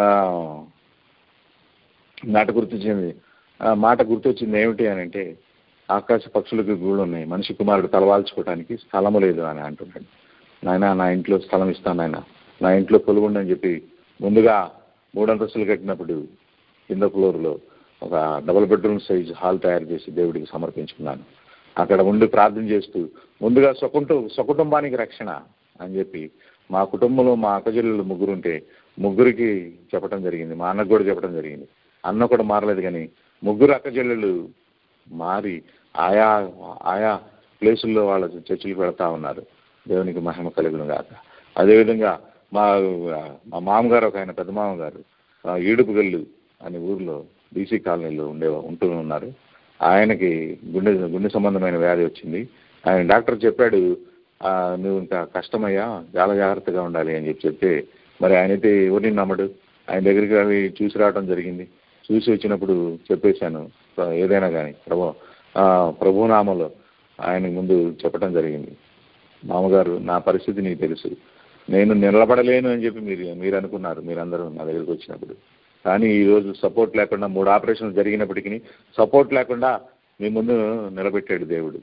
మాట గుర్తొచ్చింది ఆ మాట గుర్తొచ్చింది ఏమిటి అని అంటే ఆకాశ పక్షులకు గూళ్ళు ఉన్నాయి మనిషి కుమారుడు తలవాల్చుకోవడానికి స్థలము లేదు అని అంటున్నాడు నాయన నా ఇంట్లో స్థలం ఇస్తాను నాయన నా ఇంట్లో కొలుగుండని చెప్పి ముందుగా మూడంతస్తులు కట్టినప్పుడు కింద ఫ్లోర్లో ఒక డబుల్ బెడ్రూమ్ సైజ్ హాల్ తయారు చేసి దేవుడికి సమర్పించుకున్నాను అక్కడ ఉండి ప్రార్థన చేస్తూ ముందుగా సొకుంటు సకుటుంబానికి రక్షణ అని చెప్పి మా కుటుంబంలో మా అక్కచెల్లెలు ముగ్గురు ఉంటే ముగ్గురికి చెప్పడం జరిగింది మా అన్నకు కూడా చెప్పడం జరిగింది అన్న కూడా మారలేదు కానీ ముగ్గురు అక్కచెల్లెలు మారి ఆయా ఆయా ప్లేసుల్లో వాళ్ళ చర్చిలకు వెళ్తా ఉన్నారు దేవునికి మహిమ కలుగును గాక అదేవిధంగా మా మా మామగారు ఒక ఆయన పెద్ద మామగారు ఆ, ఈడుపుగల్లు అనే ఊర్లో బీసీ కాలనీలో ఉండే ఉంటూ ఉన్నారు ఆయనకి గుండె గుండె సంబంధమైన వ్యాధి వచ్చింది ఆయన డాక్టర్ చెప్పాడు "ఆ, నువ్వు ఇంకా కష్టమయ్యా చాలా జాగ్రత్తగా ఉండాలి అని చెప్పి చెప్తే మరి ఆయనైతే ఎవరిని నమ్మడు ఆయన దగ్గరికి వెళ్ళి చూసి రావడం జరిగింది చూసి వచ్చినప్పుడు చెప్పేశాను "ఆ, ఏదైనా కానీ ప్రభు ఆ, ప్రభునామంలో ఆయన ముందు చెప్పడం జరిగింది మామగారు నా పరిస్థితి నీకు తెలుసు నేను నిలబడలేను అని చెప్పి మీరు మీరు అనుకున్నారు మీరందరూ నా దగ్గరికి వచ్చినప్పుడు కానీ ఈ రోజు సపోర్ట్ లేకుండా మూడు ఆపరేషన్లు జరిగినప్పటికీ సపోర్ట్ లేకుండా మీ ముందు నిలబెట్టాడు దేవుడు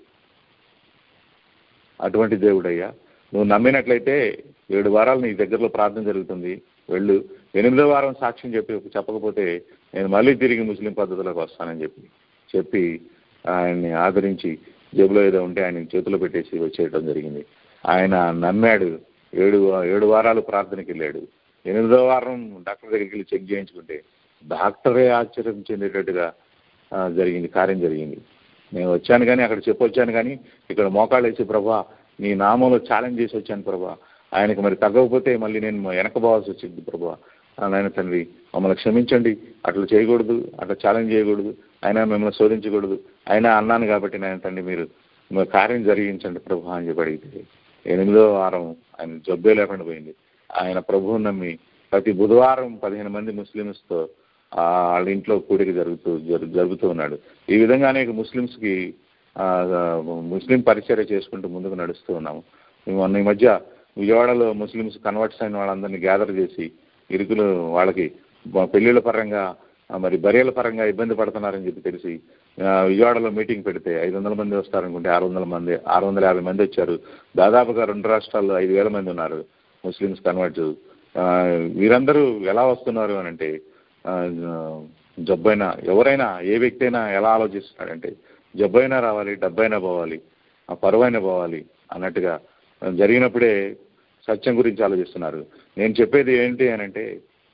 అటువంటి దేవుడయ్యా నువ్వు నమ్మినట్లయితే ఏడు వారాలు నీ దగ్గరలో ప్రార్థన జరుగుతుంది వెళ్ళు ఎనిమిదో వారం సాక్ష్యం చెప్పి చెప్పకపోతే నేను మళ్ళీ తిరిగి ముస్లిం పద్ధతిలోకి వస్తానని చెప్పి చెప్పి ఆయన్ని ఆదరించి జేబులో ఏదో ఉంటే ఆయన చేతిలో పెట్టేసి వచ్చేయడం జరిగింది ఆయన నమ్మాడు ఏడు ఏడు వారాలు ప్రార్థనకి వెళ్ళాడు ఎనిమిదో వారం డాక్టర్ దగ్గరికి వెళ్ళి చెక్ చేయించుకుంటే డాక్టరే ఆశ్చర్యం చెందేటట్టుగా ఆ, జరిగింది కార్యం జరిగింది నేను వచ్చాను కానీ అక్కడ చెప్పొచ్చాను కానీ ఇక్కడ మోకాళ్ళు వేసి ప్రభా నీ నామంలో ఛాలెంజ్ చేసి వచ్చాను ప్రభా ఆయనకి మరి తగ్గకపోతే మళ్ళీ నేను వెనకబోవాల్సి వచ్చింది ప్రభా ఆ నాయన తండ్రి మమ్మల్ని క్షమించండి అట్లా చేయకూడదు అట్లా ఛాలెంజ్ చేయకూడదు అయినా మిమ్మల్ని శోధించకూడదు అయినా అన్నాను కాబట్టి నాయన తండ్రి మీరు మీ కార్యం జరిగించండి ప్రభు అని చెప్పి అడిగితే ఎనిమిదో వారం ఆయన జబ్బే లేకుండా పోయింది ఆయన ప్రభువు నమ్మి ప్రతి బుధవారం పదిహేను మంది ముస్లిమ్స్తో ఆ వాళ్ళ ఇంట్లో కూడిక జరుగుతూ జరు- జరుగుతూ ఉన్నాడు ఈ విధంగా అనేక ముస్లిమ్స్కి ఆ, ముస్లిం పరిచర్య చేసుకుంటూ ముందుకు నడుస్తూ ఉన్నాము మేము మొన్న ఈ మధ్య విజయవాడలో ముస్లిమ్స్ కన్వర్ట్స్ అయిన వాళ్ళందరినీ గ్యాదర్ చేసి ఇరుకులు వాళ్ళకి బ- పెళ్లిళ్ళ పరంగా ఆ, మరి బరియల పరంగా ఇబ్బంది పడుతున్నారని చెప్పి తెలిసి ఆ, విజయవాడలో మీటింగ్ పెడితే ఐదు వందల మంది వస్తారనుకుంటే ఆరు వందల మంది ఆరు వందల యాభై మంది వచ్చారు దాదాపుగా రెండు రాష్ట్రాల్లో ఐదు వేల మంది ఉన్నారు ముస్లిమ్స్ కన్వర్ట్స్ వీరందరూ ఎలా వస్తున్నారు అని అంటే ఆ, జబ్బైనా ఎవరైనా ఏ వ్యక్తి అయినా ఎలా ఆలోచిస్తున్నాడంటే జబ్బైనా రావాలి డబ్బైనా పోవాలి ఆ పరువైనా పోవాలి అన్నట్టుగా జరిగినప్పుడే సత్యం గురించి ఆలోచిస్తున్నారు నేను చెప్పేది ఏంటి అని అంటే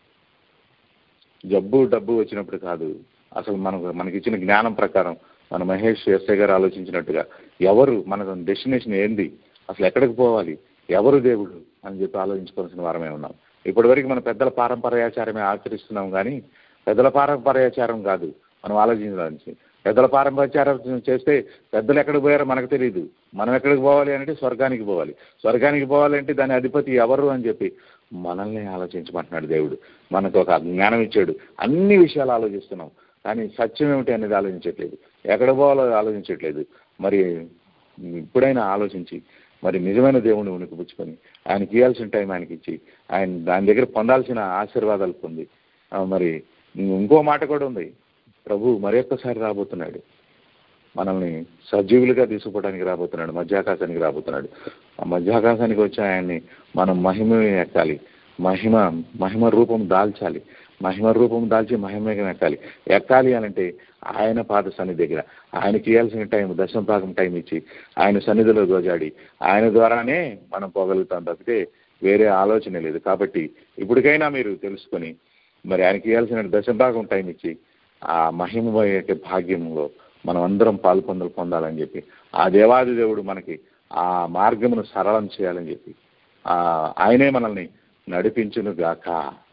జబ్బు డబ్బు వచ్చినప్పుడు కాదు అసలు మనకు మనకి ఇచ్చిన జ్ఞానం ప్రకారం మన మహేష్ ఎస్ఐ గారు ఆలోచించినట్టుగా ఎవరు మన డెస్టినేషన్ ఏంది అసలు ఎక్కడికి పోవాలి ఎవరు దేవుడు అని చెప్పి ఆలోచించుకోవాల్సిన వారమే ఉన్నాం ఇప్పటివరకు మన పెద్దల పారంపర్యాచారమే ఆచరిస్తున్నాం కానీ పెద్దల పారంపర్యాచారం కాదు మనం ఆలోచించడానికి పెద్దల పారంపర్యాచారం చేస్తే పెద్దలు ఎక్కడికి పోయారో మనకు తెలియదు మనం ఎక్కడికి పోవాలి అంటే స్వర్గానికి పోవాలి స్వర్గానికి పోవాలంటే దాని అధిపతి ఎవరు అని చెప్పి మనల్ని ఆలోచించమంటున్నాడు దేవుడు మనకు ఒక జ్ఞానం ఇచ్చాడు అన్ని విషయాలు ఆలోచిస్తున్నాం కానీ సత్యం ఏమిటి అనేది ఆలోచించట్లేదు ఎక్కడ పోవాలో ఆలోచించట్లేదు మరి ఇప్పుడైనా ఆలోచించి మరి నిజమైన దేవుణ్ణి ఉనికిపుచ్చుకొని ఆయనకి ఇవ్వాల్సిన టైం ఆయనకి ఇచ్చి ఆయన దాని దగ్గర పొందాల్సిన ఆశీర్వాదాలు పొంది ఆ, మరి ఇంకో మాట కూడా ఉంది ప్రభు మరొక్కసారి రాబోతున్నాడు మనల్ని సజీవులుగా తీసుకుపోవడానికి రాబోతున్నాడు మధ్యాకాశానికి రాబోతున్నాడు ఆ మధ్యాకాశానికి వచ్చి ఆయన్ని మనం మహిమ ఎక్కాలి మహిమ మహిమ రూపం దాల్చాలి మహిమ రూపం దాల్చి మహిమగా ఎక్కాలి ఎక్కాలి అని అంటే ఆయన పాద సన్నిధి దగ్గర ఆయనకి ఇవ్వాల్సిన టైం దశమ భాగం టైం ఇచ్చి ఆయన సన్నిధిలో గోజాడి ఆయన ద్వారానే మనం పోగలుగుతాం తప్పితే వేరే ఆలోచన లేదు కాబట్టి ఇప్పటికైనా మీరు తెలుసుకొని మరి ఆయనకి ఇవ్వాల్సిన దశమ భాగం టైం ఇచ్చి ఆ మహిమ యొక్క భాగ్యంలో మనం అందరం పాల్పొందలు పొందాలని చెప్పి ఆ దేవాది దేవుడు మనకి ఆ మార్గమును సరళం చేయాలని చెప్పి ఆ ఆయనే మనల్ని నడిపించును గాక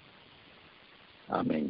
ఆమె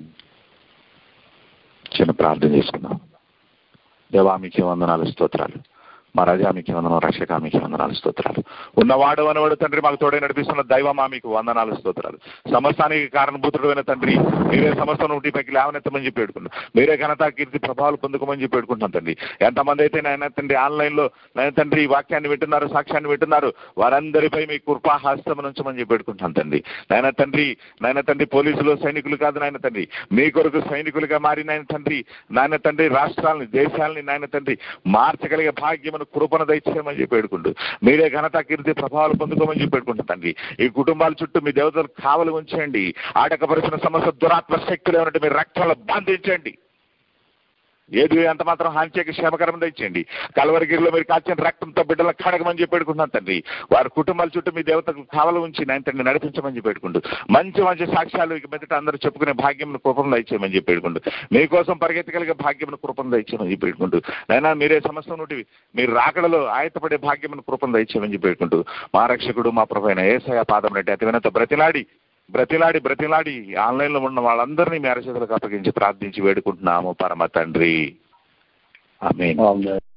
చిన్న ప్రార్థన చేసుకుందాం దేవా మీకే వందనాలు స్తోత్రాలు మా రాజా మీకే వందనం రక్షక మీకే వందనాలు స్తోత్రాలు ఉన్నవాడు అనవాడు తండ్రి మాకు తోడే నడిపిస్తున్న దైవమా మీకు వందనాలు స్తోత్రాలు సమస్తానికి కారణభూతుడైన తండ్రి మీరే సమస్త నుండి పైకి లేవనెత్తమని చెప్పి పెట్టుకున్నాం మీరే ఘనత కీర్తి ప్రభావాలు పొందుకోమని చెప్పి పెట్టుకుంటున్నాం తండ్రి ఎంతమంది అయితే నాయన తండ్రి ఆన్లైన్లో నాయన తండ్రి ఈ వాక్యాన్ని వింటున్నారు సాక్ష్యాన్ని వింటున్నారు వారందరిపై మీ కృపాహాస్తం నుంచమని చెప్పి పెట్టుకుంటున్నాం తండ్రి నాయన తండ్రి నాయన తండ్రి పోలీసులు సైనికులు కాదు నాయన తండ్రి మీ కొరకు సైనికులుగా మారి నాయన తండ్రి నాయన తండ్రి రాష్ట్రాలని దేశాలని నాయన తండ్రి మార్చగలిగే భాగ్యమును కృపణ దయచేయమని చెప్పి పెట్టుకుంటూ మీరే ఘనత కీర్తి ప్రభావాలు పొందుకోమని చెప్పి పెట్టుకుంటాం తండ్రి ఈ కుటుంబాల చుట్టూ మీ దేవతలు కావలి ఉంచండి ఆటకపరిచిన సమస్య దురాత్మ శక్తులు ఏమంటే మీ రక్తంలో బంధించండి ఏది ఎంత మాత్రం హాని చేయక క్షేమకరం తెచ్చండి కలవరిగిరిలో మీరు కాల్చిన రక్తంతో బిడ్డల కడగమని చెప్పి పెట్టుకుంటున్నాను తండ్రి వారి కుటుంబాల చుట్టూ మీ దేవతకు కావలు ఉంచి నేను తండ్రి నడిపించమని చెప్పి పెట్టుకుంటూ మంచి మంచి సాక్ష్యాలు ఇక మీదట అందరూ చెప్పుకునే భాగ్యం కృపను దయచేయమని చెప్పి పెట్టుకుంటూ మీకోసం పరిగెత్తగలిగే భాగ్యం కృపను దయచేయమని చెప్పి పెట్టుకుంటూ నైనా మీరే సమస్య నుండి మీరు రాకడలో ఆయతపడే భాగ్యం కృపను దయచేయమని చెప్పి పెట్టుకుంటూ మా రక్షకుడు మా ప్రభు అయిన ఏసయ పాదం నెట్టి అతి వినత బ్రతిలాడి బ్రతిలాడి బ్రతిలాడి ఆన్లైన్లో ఉన్న వాళ్ళందరినీ మీ అరచేతులకు అప్పగించి ప్రార్థించి వేడుకుంటున్నాము పరమ తండ్రి ఆమె ఆమేన్.